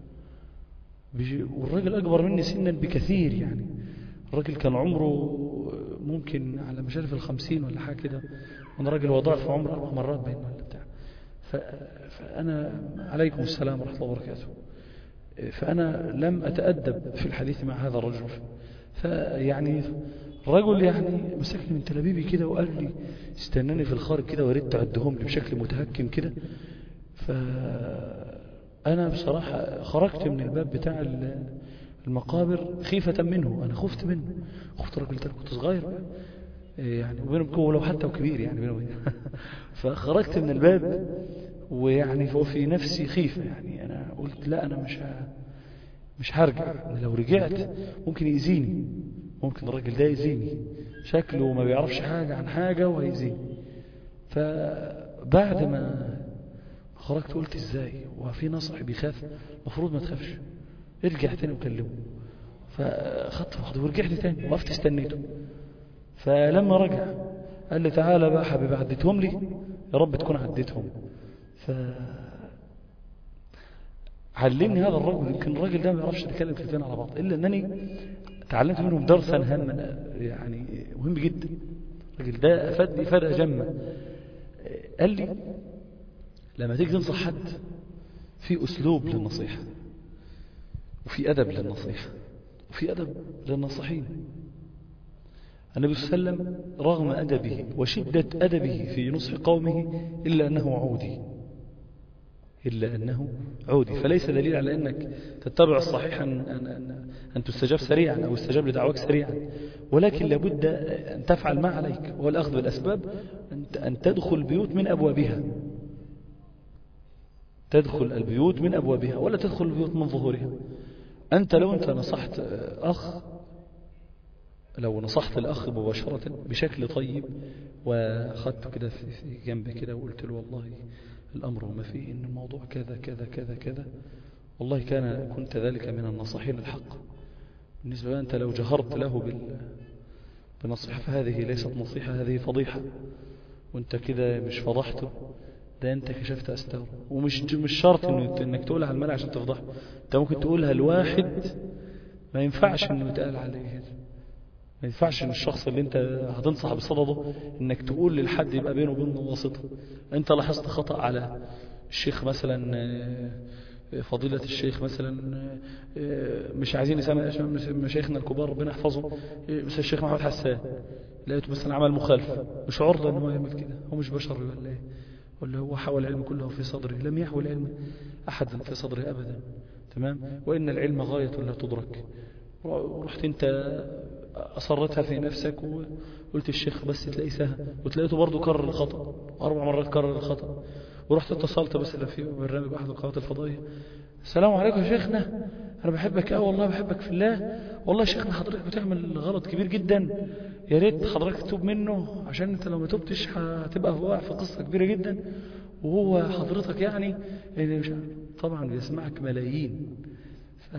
والراجل أكبر مني سنا بكثير يعني الراجل كان عمره ممكن على مشارف الخمسين ولا حاجة كده وانا راجل وضعت في عمر أربع مرات بين ولا بتاع فأنا عليكم السلام ورحمة الله وبركاته فأنا لم أتأدب في الحديث مع هذا الرجل فيعني الرجل يعني مسكني من تلابيبي كده وقال لي استناني في الخارج كده وريت تعدهم لي بشكل متهكم كده فأنا بصراحة خرجت من الباب بتاع المقابر خيفة منه أنا خفت منه خفت الراجل ده كنت صغير يعني وبينه ولو حتى وكبير يعني بينه وبينه فخرجت من الباب ويعني هو في نفسي خيفة يعني أنا قلت لا أنا مش مش هرجع لو رجعت ممكن يأذيني ممكن الراجل ده يأذيني شكله ما بيعرفش حاجة عن حاجة وهيأذيني فبعد ما خرجت قلت ازاي وفي نصح بيخاف المفروض ما تخافش ارجع تاني وكلمه فخدت بعض ورجعت تاني وقفت استنيته فلما رجع قال لي تعالى بقى حبيبي عديتهم لي يا رب تكون عديتهم ف علمني هذا الرجل يمكن الراجل ده ما يعرفش يتكلم كلمتين على بعض الا انني تعلمت منهم درسا هاما يعني مهم جدا الراجل ده افادني افاده جمه قال لي لما تيجي تنصح حد في اسلوب للنصيحه وفي ادب للنصيحه وفي ادب للناصحين النبي صلى الله عليه وسلم رغم أدبه وشدة أدبه في نصح قومه إلا أنه عودي إلا أنه عودي فليس دليل على أنك تتبع الصحيح أن, أن, أن, أن تستجاب سريعا أو استجاب لدعوك سريعا ولكن لابد أن تفعل ما عليك هو الأخذ بالأسباب أن تدخل البيوت من أبوابها تدخل البيوت من أبوابها ولا تدخل البيوت من ظهورها أنت لو أنت نصحت أخ لو نصحت الأخ مباشرة بشكل طيب وأخذته كده في جنبه كده وقلت له والله الأمر وما فيه إن الموضوع كذا كذا كذا كذا والله كان كنت ذلك من النصحين الحق بالنسبة لأ أنت لو جهرت له بال بنصيحة فهذه ليست نصيحة هذه فضيحة وانت كده مش فضحته ده انت كشفت أستاره ومش مش شرط إنه انك تقولها على الملأ عشان تفضحه انت ممكن تقولها لواحد ما ينفعش انه يتقال عليه كده ما ينفعش ان الشخص اللي انت هتنصح بصدده انك تقول للحد يبقى بينه وبينه واسطه انت لاحظت خطأ على الشيخ مثلا فضيلة الشيخ مثلا مش عايزين نسمي مشايخنا الكبار ربنا يحفظهم مثل الشيخ محمد حسان لقيته مثلا عمل مخالفة مش عرضة ان هو يعمل كده هو مش بشر ولا ايه ولا هو حوى العلم كله في صدره لم يحوي العلم احد في صدره ابدا تمام وان العلم غاية لا تدرك ورحت انت أصرتها في نفسك وقلت الشيخ بس تلاقي سهل وتلاقيته برضه كرر الخطأ أربع مرات كرر الخطأ ورحت اتصلت مثلا في برنامج احد القنوات الفضائيه السلام عليكم يا شيخنا انا بحبك قوي والله بحبك في الله والله يا شيخنا حضرتك بتعمل غلط كبير جدا يا ريت حضرتك تتوب منه عشان انت لو ما تبتش هتبقى واقع في قصه كبيره جدا وهو حضرتك يعني اللي مش طبعا بيسمعك ملايين ف...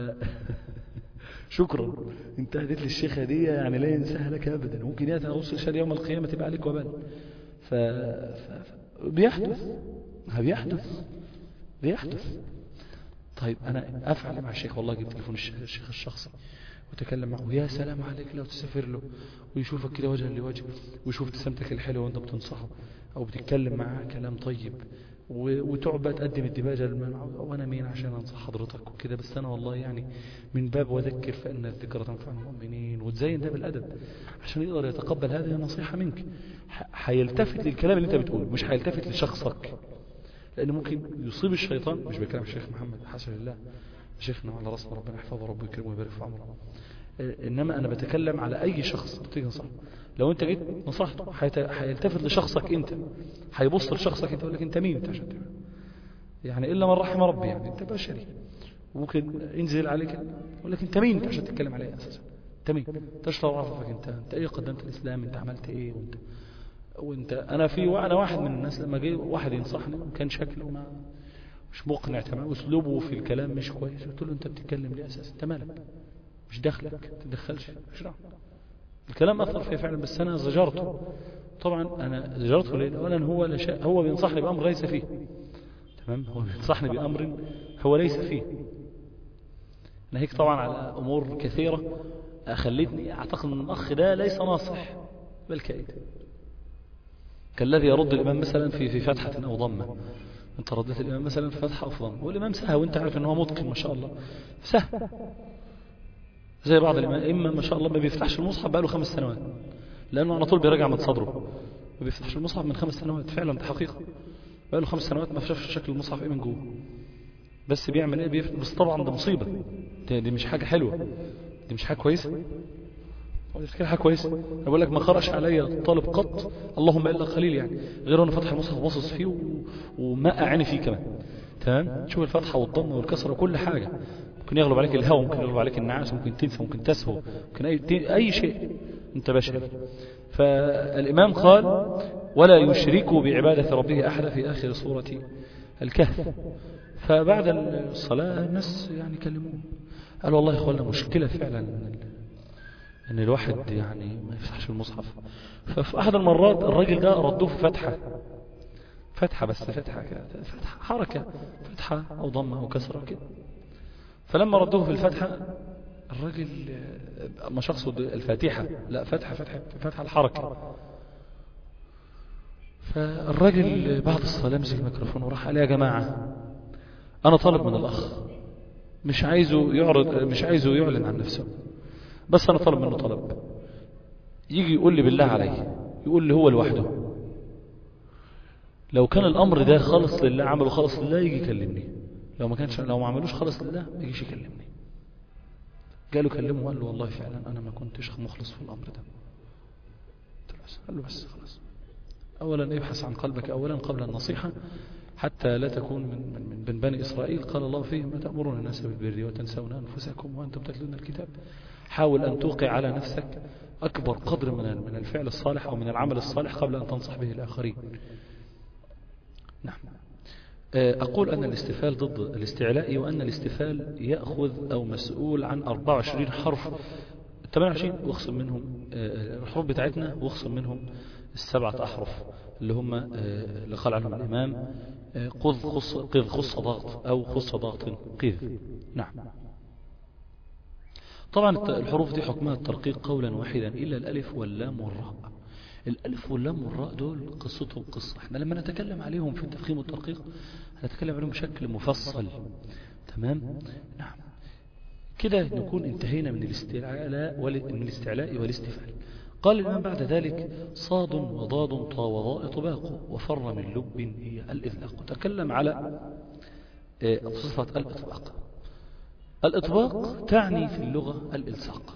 شكرا انت هديت للشيخة دي يعني لا ينساها لك ابدا ممكن ياتي نص الشهر يوم القيامة تبقى عليك وبال ف... ف... ف... بيحدث بيحدث بيحدث طيب انا افعل مع الشيخ والله جبت تليفون الشيخ الشخصي وتكلم معه يا سلام عليك لو تسافر له ويشوفك كده وجها لوجه ويشوف ابتسامتك الحلوه وانت بتنصحه او بتتكلم معاه كلام طيب وتقعد بقى تقدم الدباجة وانا مين عشان انصح حضرتك وكده بس انا والله يعني من باب وذكر فان الذكرى تنفع المؤمنين وتزين ده بالادب عشان يقدر يتقبل هذه النصيحة منك هيلتفت للكلام اللي انت بتقوله مش هيلتفت لشخصك لان ممكن يصيب الشيطان مش بكلام الشيخ محمد حسن الله شيخنا على راسنا ربنا يحفظه وربنا يكرمه ويبارك في عمره انما انا بتكلم على اي شخص بتيجي نصحه لو انت جيت نصحته هيلتفت لشخصك انت هيبص لشخصك انت يقول لك انت مين انت عشان تعمل يعني الا من رحم ربي يعني انت بشري ممكن ينزل عليك يقول لك انت مين انت عشان تتكلم عليه اساسا انت مين تشرب عرفك انت انت ايه قدمت الاسلام انت عملت ايه وانت وانت انا في انا واحد من الناس لما جه واحد ينصحني كان شكله ما مش مقنع تمام اسلوبه في الكلام مش كويس قلت له انت بتتكلم ليه اساسا انت مالك مش دخلك تدخلش مش دعوه الكلام اثر فيه فعلا بس انا زجرته طبعا انا زجرته ليه اولا هو لا شيء هو بينصحني بامر ليس فيه تمام هو بينصحني بامر هو ليس فيه ناهيك طبعا على امور كثيره خلتني اعتقد ان الاخ ده ليس ناصح بل كائد كالذي يرد الامام مثلا في في فتحه او ضمه انت رديت الامام مثلا في فتحه او ضمه والامام سهى وانت عارف ان هو متقن ما شاء الله سهى زي بعض الائمه ما شاء الله ما بيفتحش المصحف بقاله خمس سنوات لانه على طول بيراجع من صدره ما بيفتحش المصحف من خمس سنوات فعلا دي حقيقه بقاله خمس سنوات ما شافش شكل المصحف ايه من جوه بس بيعمل ايه بيفتح بس طبعا ده مصيبه دي, دي مش حاجه حلوه دي مش حاجه كويسه دي حاجه كويسه انا بقول لك ما خرج عليا طالب قط اللهم الا قليل يعني غير انه فتح المصحف باصص فيه وماء عيني فيه كمان تمام تشوف الفتحه والضمه والكسره وكل حاجه ممكن يغلب عليك الهوى ممكن يغلب عليك النعاس ممكن تنسى ممكن تسهو ممكن أي, أي شيء أنت بشري فالإمام قال ولا يشركوا بعبادة ربه أحد في آخر سورة الكهف فبعد الصلاة الناس يعني كلموه قال والله يا اخوانا مشكلة فعلا ان الواحد يعني ما يفتحش المصحف ففي احد المرات الراجل ده ردوه في فتحة فتحة بس فتحة فتحة حركة فتحة او ضمة او كسرة كده فلما ردوه في الفتحة الراجل ما شخص الفاتحة لا فتحة فتحة فتحة الحركة فالراجل بعد الصلاة مسك الميكروفون وراح قال يا جماعة أنا طالب من الأخ مش عايزه يعرض مش عايزه يعلن عن نفسه بس أنا طالب منه طلب يجي يقول لي بالله عليه يقول لي هو لوحده لو كان الأمر ده خالص لله عمله خالص لله يجي يكلمني لو ما كانش لو ما عملوش خالص لله ما يجيش يكلمني قالوا كلمه وقال له والله فعلا انا ما كنتش مخلص في الامر ده قال له بس خلاص اولا ابحث عن قلبك اولا قبل النصيحه حتى لا تكون من من, من بني اسرائيل قال الله فيهم ما تامرون الناس بالبر وتنسون انفسكم وانتم تتلون الكتاب حاول ان توقع على نفسك اكبر قدر من من الفعل الصالح او من العمل الصالح قبل ان تنصح به الاخرين نعم أقول أن الاستفال ضد الاستعلاء وأن الاستفال يأخذ أو مسؤول عن 24 حرف 28 واخصم منهم الحروف بتاعتنا واخصم منهم السبعة أحرف اللي هم اللي قال عنهم الإمام قذ خص قذ خص ضغط أو خص ضغط قذ نعم طبعا الحروف دي حكمها الترقيق قولا واحدا إلا الألف واللام والراء الألف واللام والراء دول قصتهم قصة احنا لما نتكلم عليهم في التفخيم والترقيق هنتكلم عليهم بشكل مفصل تمام نعم كده نكون انتهينا من الاستعلاء من الاستعلاء والاستفعال قال الإمام بعد ذلك صاد وضاد طا وضاء طباق وفر من لب هي الإذلاق تكلم على صفة الإطباق الإطباق تعني في اللغة الإلصاق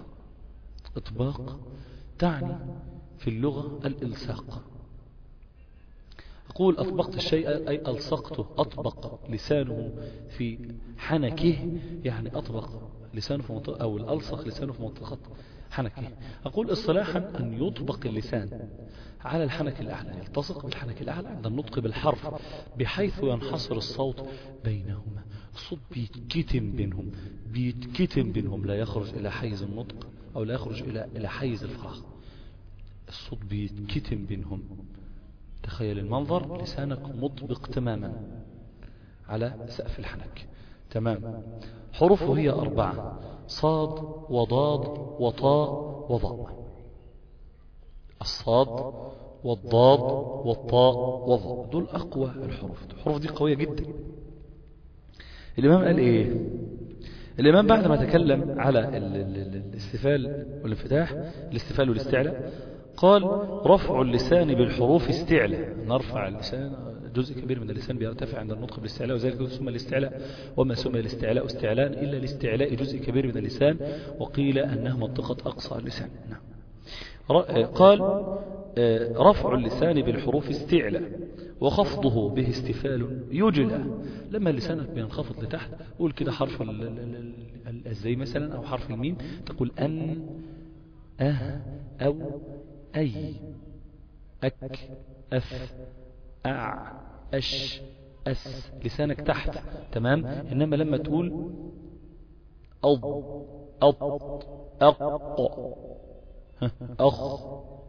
إطباق تعني في اللغة الإلصاق يقول أطبقت الشيء أي ألصقته أطبق لسانه في حنكه يعني أطبق لسانه في منطقة أو الألصق لسانه في منطقة حنكه أقول اصطلاحا أن يطبق اللسان على الحنك الأعلى يلتصق بالحنك الأعلى عند النطق بالحرف بحيث ينحصر الصوت بينهما الصوت بيتكتم بينهم بيتكتم بينهم لا يخرج إلى حيز النطق أو لا يخرج إلى إلى حيز الفراغ الصوت بيتكتم بينهم تخيل المنظر لسانك مطبق تماما على سقف الحنك تمام حروفه هي أربعة صاد وضاد وطاء وضاء الصاد والضاد والطاء والضاء دول أقوى الحروف الحروف دي قوية جدا الإمام قال إيه الإمام بعد ما تكلم على الاستفال والانفتاح الاستفال والاستعلاء قال رفع اللسان بالحروف استعلاء نرفع اللسان جزء كبير من اللسان بيرتفع عند النطق بالاستعلاء وذلك سمى الاستعلاء وما سمى الاستعلاء استعلاء إلا الاستعلاء جزء كبير من اللسان وقيل أنها منطقة أقصى اللسان نعم قال رفع اللسان بالحروف استعلاء وخفضه به استفال يجلى لما لسانك بينخفض لتحت قول كده حرف الزي مثلا أو حرف الميم تقول أن أه أو أي أك أف أع أش أس لسانك تحت تمام إنما لما تقول أض أض أق أخ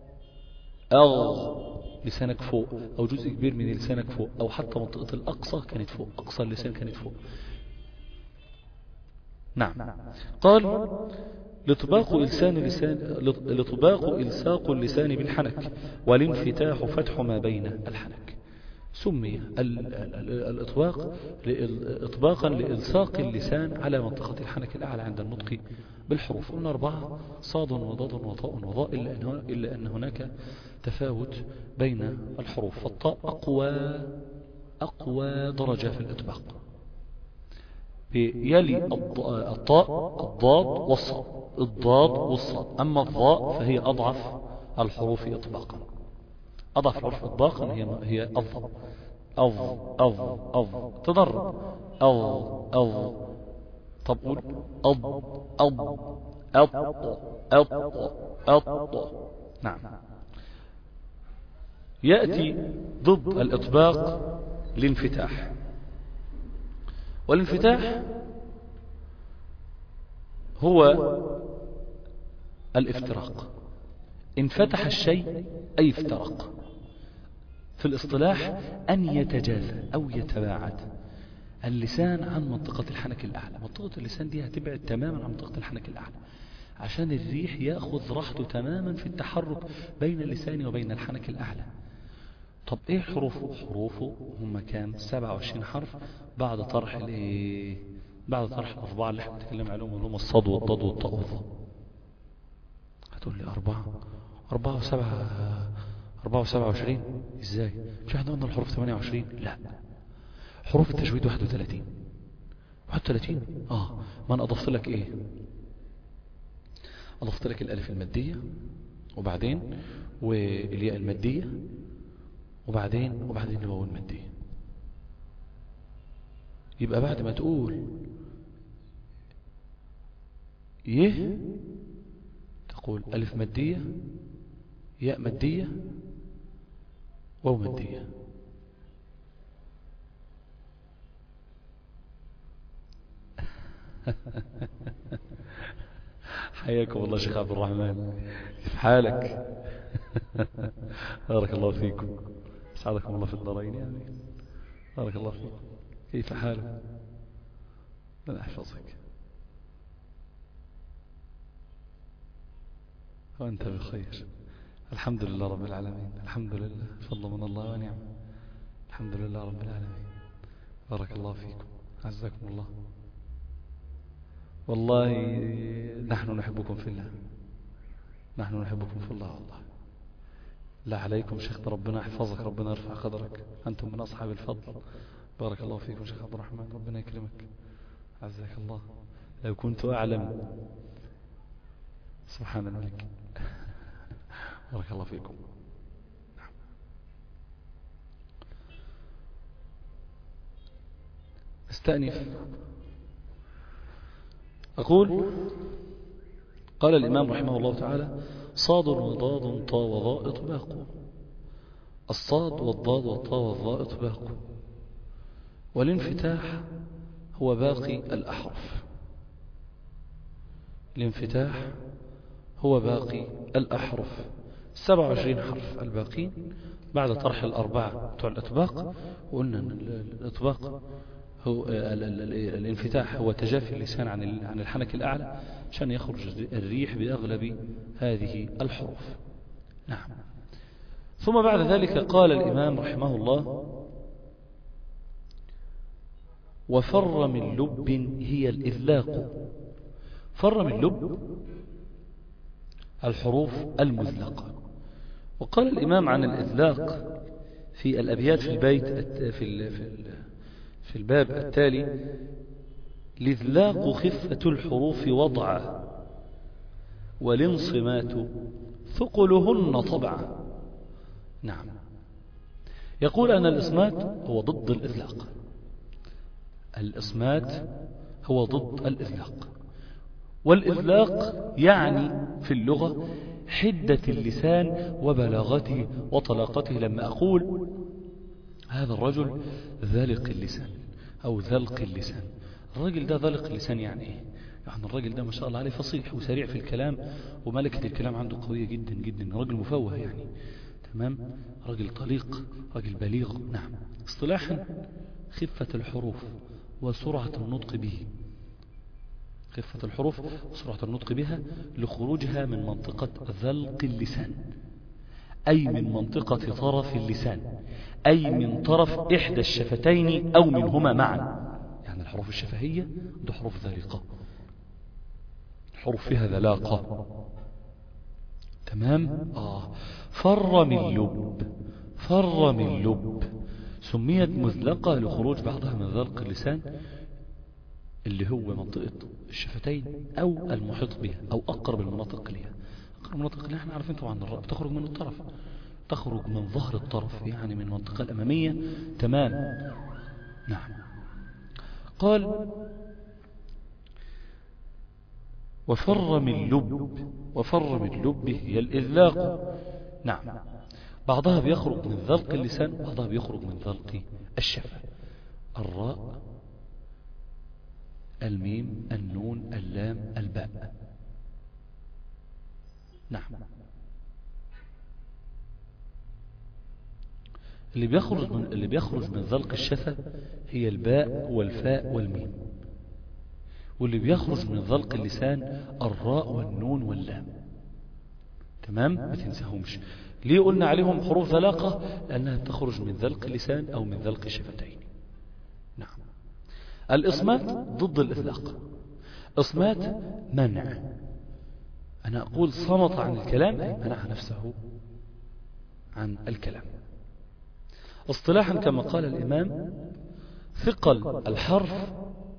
أغ لسانك فوق أو جزء كبير من لسانك فوق أو حتى منطقة الأقصى كانت فوق أقصى اللسان كانت فوق نعم قال لطباق إلسان لسان لطباق إلساق اللسان بالحنك والانفتاح فتح ما بين الحنك سمي الإطباق إطباقا لإلصاق اللسان على منطقة الحنك الأعلى عند النطق بالحروف قلنا أربعة صاد وضاد وطاء وضاء إلا أن, إلا أن هناك تفاوت بين الحروف فالطاء أقوى أقوى درجة في الإطباق يلي الطاء الضاد والصاد الضاد والصاد أما الضاء فهي أضعف الحروف إطباقا أضعف الحروف إطباقا هي هي أض أض أض أض تضرب أض أض طب قول أض أض أض أض أض نعم يأتي ضد الإطباق الانفتاح والانفتاح هو الافتراق انفتح الشيء أي افترق في الاصطلاح أن يتجافى أو يتباعد اللسان عن منطقة الحنك الأعلى منطقة اللسان دي هتبعد تماما عن منطقة الحنك الأعلى عشان الريح يأخذ راحته تماما في التحرك بين اللسان وبين الحنك الأعلى طب ايه حروفه حروفه هم كام 27 حرف بعد طرح الايه بعد طرح الاربعه اللي احنا بنتكلم عليهم اللي هم الصاد والضاد والطاء والظاء هتقول لي أربعة أربعة وسبعة أربعة وسبعة وعشرين إزاي مش احنا قلنا الحروف ثمانية وعشرين لا حروف التجويد واحد وثلاثين واحد وثلاثين آه ما أنا أضفت لك إيه أضفت لك الألف المادية وبعدين والياء المادية وبعدين وبعدين الواو المادية يبقى بعد ما تقول يه تقول ألف مادية ياء مادية واو مادية حياكم الله شيخ عبد الرحمن كيف حالك بارك الله فيكم سعدكم الله في الدارين يعني بارك الله فيكم كيف حالك من أحفظك وأنت بخير الحمد لله رب العالمين الحمد لله فضل من الله ونعم الحمد لله رب العالمين بارك الله فيكم عزكم الله والله نحن نحبكم في الله نحن نحبكم في الله والله لا عليكم شيخ ربنا يحفظك ربنا يرفع قدرك أنتم من أصحاب الفضل بارك الله فيكم شيخ عبد الرحمن ربنا يكرمك عزك الله لو كنت أعلم سبحان الملك بارك الله فيكم التأنيف أقول قال الإمام رحمه الله تعالى صاد وضاد طا وضائط باق الصاد والضاد والطا والضائط باق والانفتاح هو باقي الأحرف الانفتاح هو باقي الأحرف 27 حرف الباقين بعد طرح الأربعة بتوع الإطباق وقلنا أن الإطباق هو الانفتاح هو تجافي اللسان عن عن الحنك الأعلى عشان يخرج الريح بأغلب هذه الحروف نعم ثم بعد ذلك قال الإمام رحمه الله وفر من لب هي الإذلاق فر من لب الحروف المذلقة وقال الإمام عن الإذلاق في الأبيات في البيت في في الباب التالي الإذلاق خفة الحروف وضعا والانصمات ثقلهن طبعا نعم يقول أن الإصمات هو ضد الإذلاق الإصمات هو ضد الإذلاق والإذلاق يعني في اللغة حدة اللسان وبلاغته وطلاقته لما أقول هذا الرجل ذلق اللسان أو ذلق اللسان الرجل ده ذلق اللسان يعني إيه يعني الرجل ده ما شاء الله عليه فصيح وسريع في الكلام وملكة الكلام عنده قوية جدا جدا رجل مفوه يعني تمام رجل طليق رجل بليغ نعم اصطلاحا خفة الحروف وسرعة النطق به خفة الحروف وسرعة النطق بها لخروجها من منطقة ذلق اللسان أي من منطقة طرف اللسان أي من طرف إحدى الشفتين أو منهما معا يعني الحروف الشفهية ده حروف ذلقة حروف فيها ذلاقة تمام آه فر من لب فر من لب سميت مذلقة لخروج بعضها من ذلق اللسان اللي هو منطقة الشفتين أو المحيط بها أو أقرب المناطق لها أقرب المناطق اللي احنا عارفين طبعا الرأب تخرج من الطرف تخرج من ظهر الطرف يعني من المنطقة الأمامية تمام نعم قال وفر من لب وفر من لبه هي الإذلاق نعم بعضها بيخرج من ذلق اللسان بعضها بيخرج من ذلق الشفة الراء الميم النون اللام الباء نعم اللي بيخرج من اللي بيخرج من ذلق الشفة هي الباء والفاء والميم واللي بيخرج من ذلق اللسان الراء والنون واللام تمام ما تنساهمش ليه قلنا عليهم حروف ذلاقة لأنها تخرج من ذلق اللسان أو من ذلق الشفتين نعم الإصمات ضد الإطلاق إصمات منع أنا أقول صمت عن الكلام أي منع نفسه عن الكلام اصطلاحا كما قال الإمام ثقل الحرف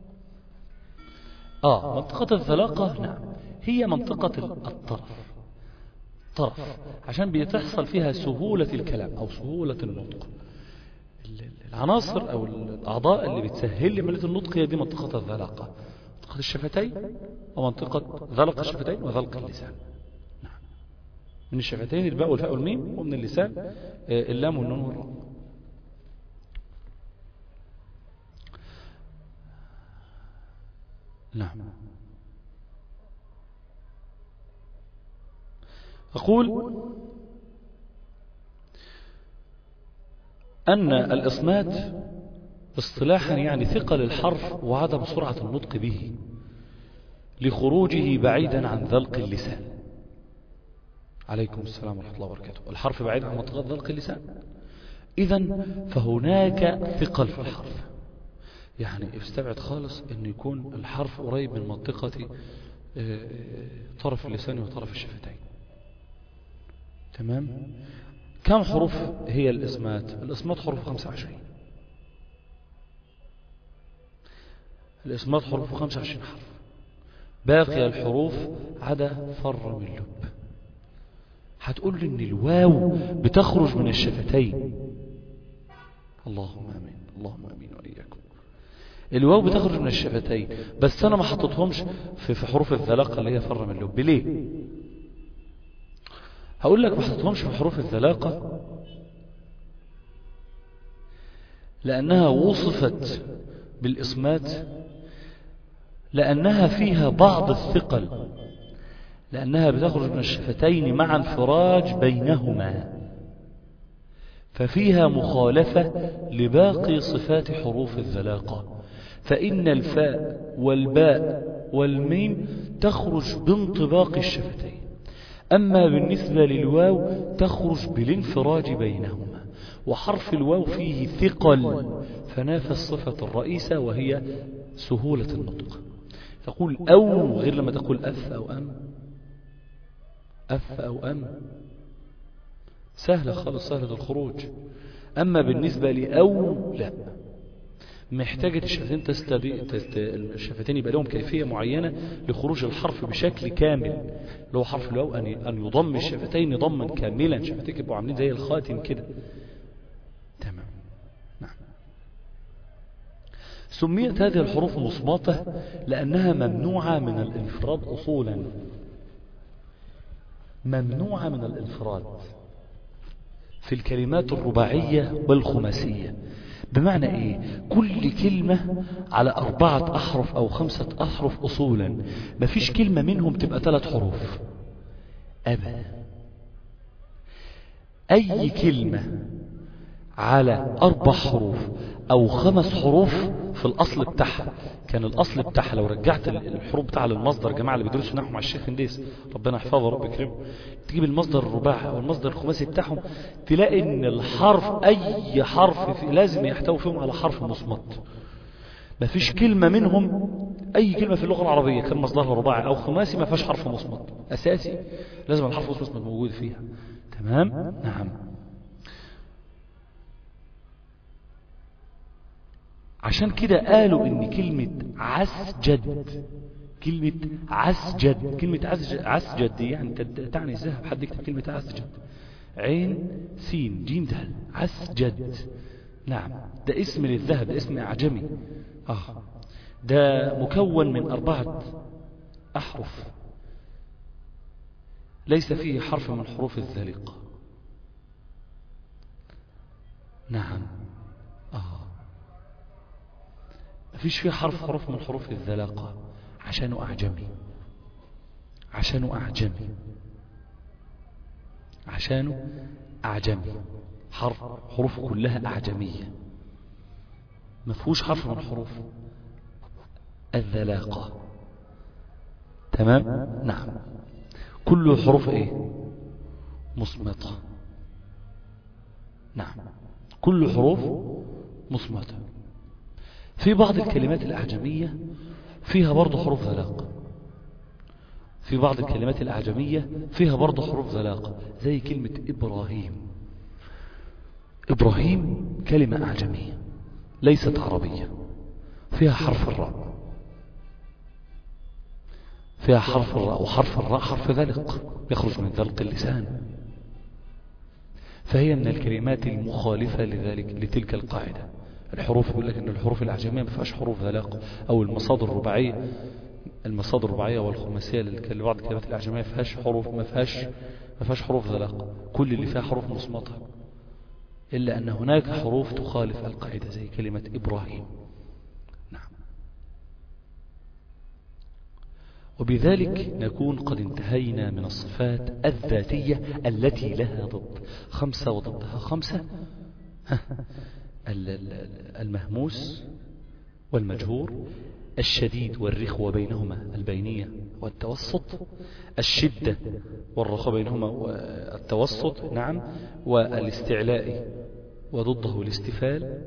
آه منطقة الذلاقة نعم هي منطقة الطرف طرف عشان بتحصل فيها سهولة الكلام أو سهولة النطق العناصر أو الأعضاء اللي بتسهل لي عملية النطق هي دي منطقة الذلاقة منطقة الشفتين ومنطقة ذلق الشفتين وذلق اللسان نعم من الشفتين الباء والفاء والميم ومن اللسان اللام والنون والراء نعم أقول أن الإصمات اصطلاحا يعني ثقل الحرف وعدم سرعة النطق به لخروجه بعيدا عن ذلق اللسان عليكم السلام ورحمة الله وبركاته الحرف بعيد عن منطقة ذلق اللسان إذا فهناك ثقل في الحرف يعني استبعد خالص أن يكون الحرف قريب من منطقة طرف اللسان وطرف الشفتين تمام كم حروف هي الإسمات الإسمات حروف 25 الإسمات حروف 25 حرف باقي الحروف عدا فر من لب هتقول لي ان الواو بتخرج من الشفتين اللهم امين اللهم امين واياكم الواو بتخرج من الشفتين بس انا ما حطيتهمش في, في حروف الذلاقة اللي هي فر من اللب ليه هقول لك ما حطيتهمش في حروف الذلاقة لأنها وصفت بالإصمات لأنها فيها بعض الثقل لأنها بتخرج من الشفتين مع انفراج بينهما ففيها مخالفة لباقي صفات حروف الذلاقة فإن الفاء والباء والميم تخرج بانطباق الشفتين أما بالنسبة للواو تخرج بالانفراج بينهما وحرف الواو فيه ثقل فنافى الصفة الرئيسة وهي سهولة النطق تقول أو غير لما تقول أف أو أم أف أو أم سهلة خالص سهلة الخروج أما بالنسبة لأو لا محتاجة الشفتين تستبي... تست... الشفتين يبقى لهم كيفية معينة لخروج الحرف بشكل كامل اللي هو حرف الواو أن أن يضم الشفتين ضما كاملا شفتيك يبقوا عاملين زي الخاتم كده تمام نعم سميت هذه الحروف مصمتة لأنها ممنوعة من الانفراد أصولا ممنوعة من الانفراد في الكلمات الرباعية والخماسية بمعنى ايه كل كلمة على اربعة احرف او خمسة احرف اصولا مفيش كلمة منهم تبقى ثلاث حروف ابدا اي كلمة على اربع حروف او خمس حروف في الاصل بتاعها كان الاصل بتاعها لو رجعت الحروف بتاعها للمصدر جماعة اللي بيدرسوا نحو مع الشيخ انديس ربنا يحفظه رب يكرمه تجيب المصدر الرباعي او المصدر الخماسي بتاعهم تلاقي ان الحرف اي حرف في لازم يحتوي فيهم على حرف مصمت مفيش كلمة منهم اي كلمة في اللغة العربية كان مصدرها رباعي او خماسي ما فيهاش حرف مصمت اساسي لازم الحرف مصمت موجود فيها تمام نعم عشان كده قالوا ان كلمة عسجد كلمة عسجد كلمة عسجد, عسجد دي يعني تعني الذهب حد يكتب كلمة عسجد عين سين جيم دال عسجد نعم ده اسم للذهب ده اسم أعجمي آه ده مكون من أربعة أحرف ليس فيه حرف من حروف الذليقة نعم آه مفيش فيه حرف حروف من حروف الذلاقة عشانه أعجمي عشانه أعجمي عشانه أعجمي حرف حروف كلها أعجمية ما فيهوش حرف من حروف الذلاقة تمام نعم كل حروف ايه مصمتة نعم كل حروف مصمتة في بعض الكلمات الأعجمية فيها برضه حروف ذلاقة في بعض الكلمات الأعجمية فيها برضه حروف ذلاقة زي كلمة إبراهيم إبراهيم كلمة أعجمية ليست عربية فيها حرف الراء فيها حرف الراء وحرف الراء حرف ذلق يخرج من ذلق اللسان فهي من الكلمات المخالفة لذلك لتلك القاعدة الحروف يقول لك ان الحروف الاعجميه ما فيهاش حروف ذلاق او المصادر الرباعيه المصادر الرباعيه والخماسيه لبعض الكلمات الاعجميه ما فيهاش حروف ما فيهاش ما فيهاش حروف ذلاق كل اللي فيها حروف مصمته الا ان هناك حروف تخالف القاعده زي كلمه ابراهيم نعم وبذلك نكون قد انتهينا من الصفات الذاتيه التي لها ضد خمسه وضدها خمسه المهموس والمجهور الشديد والرخوة بينهما البينية والتوسط الشدة والرخوة بينهما والتوسط نعم والاستعلاء وضده الاستفال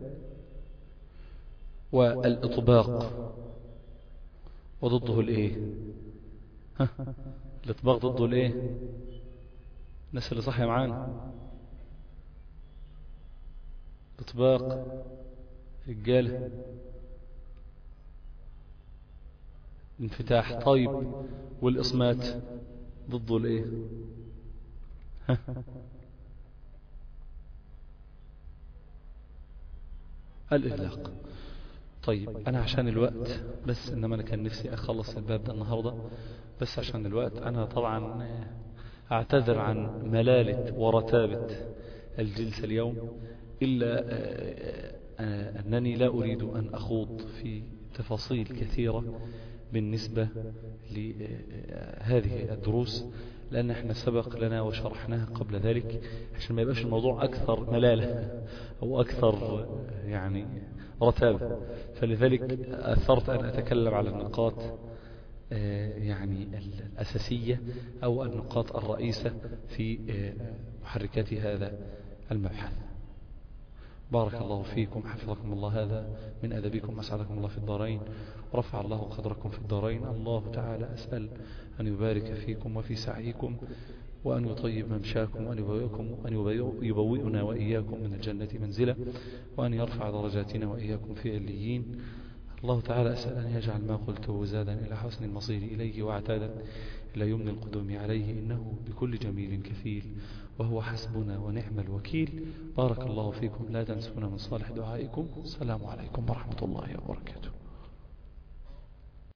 والإطباق وضده الايه ها الإطباق ضده الايه الناس اللي صحي معانا اطباق رجاله انفتاح طيب والإصمات ضده الايه الإغلاق طيب أنا عشان الوقت بس إنما أنا كان نفسي أخلص الباب ده النهاردة بس عشان الوقت أنا طبعا أعتذر عن ملالة ورتابة الجلسة اليوم إلا أنني لا أريد أن أخوض في تفاصيل كثيرة بالنسبة لهذه الدروس لأن احنا سبق لنا وشرحناها قبل ذلك عشان ما يبقاش الموضوع أكثر ملالة أو أكثر يعني رتابة فلذلك أثرت أن أتكلم على النقاط يعني الأساسية أو النقاط الرئيسة في محركات هذا المبحث بارك الله فيكم حفظكم الله هذا من أدبكم أسعدكم الله في الدارين ورفع الله قدركم في الدارين الله تعالى أسأل أن يبارك فيكم وفي سعيكم وأن يطيب ممشاكم وأن يبوئكم وأن يبوئنا وإياكم من الجنة منزلة وأن يرفع درجاتنا وإياكم في عليين الله تعالى أسأل أن يجعل ما قلته زادا إلى حسن المصير إليه واعتادا إلى يمن القدوم عليه إنه بكل جميل كفيل وهو حسبنا ونعم الوكيل بارك الله فيكم لا تنسونا من صالح دعائكم السلام عليكم ورحمة الله وبركاته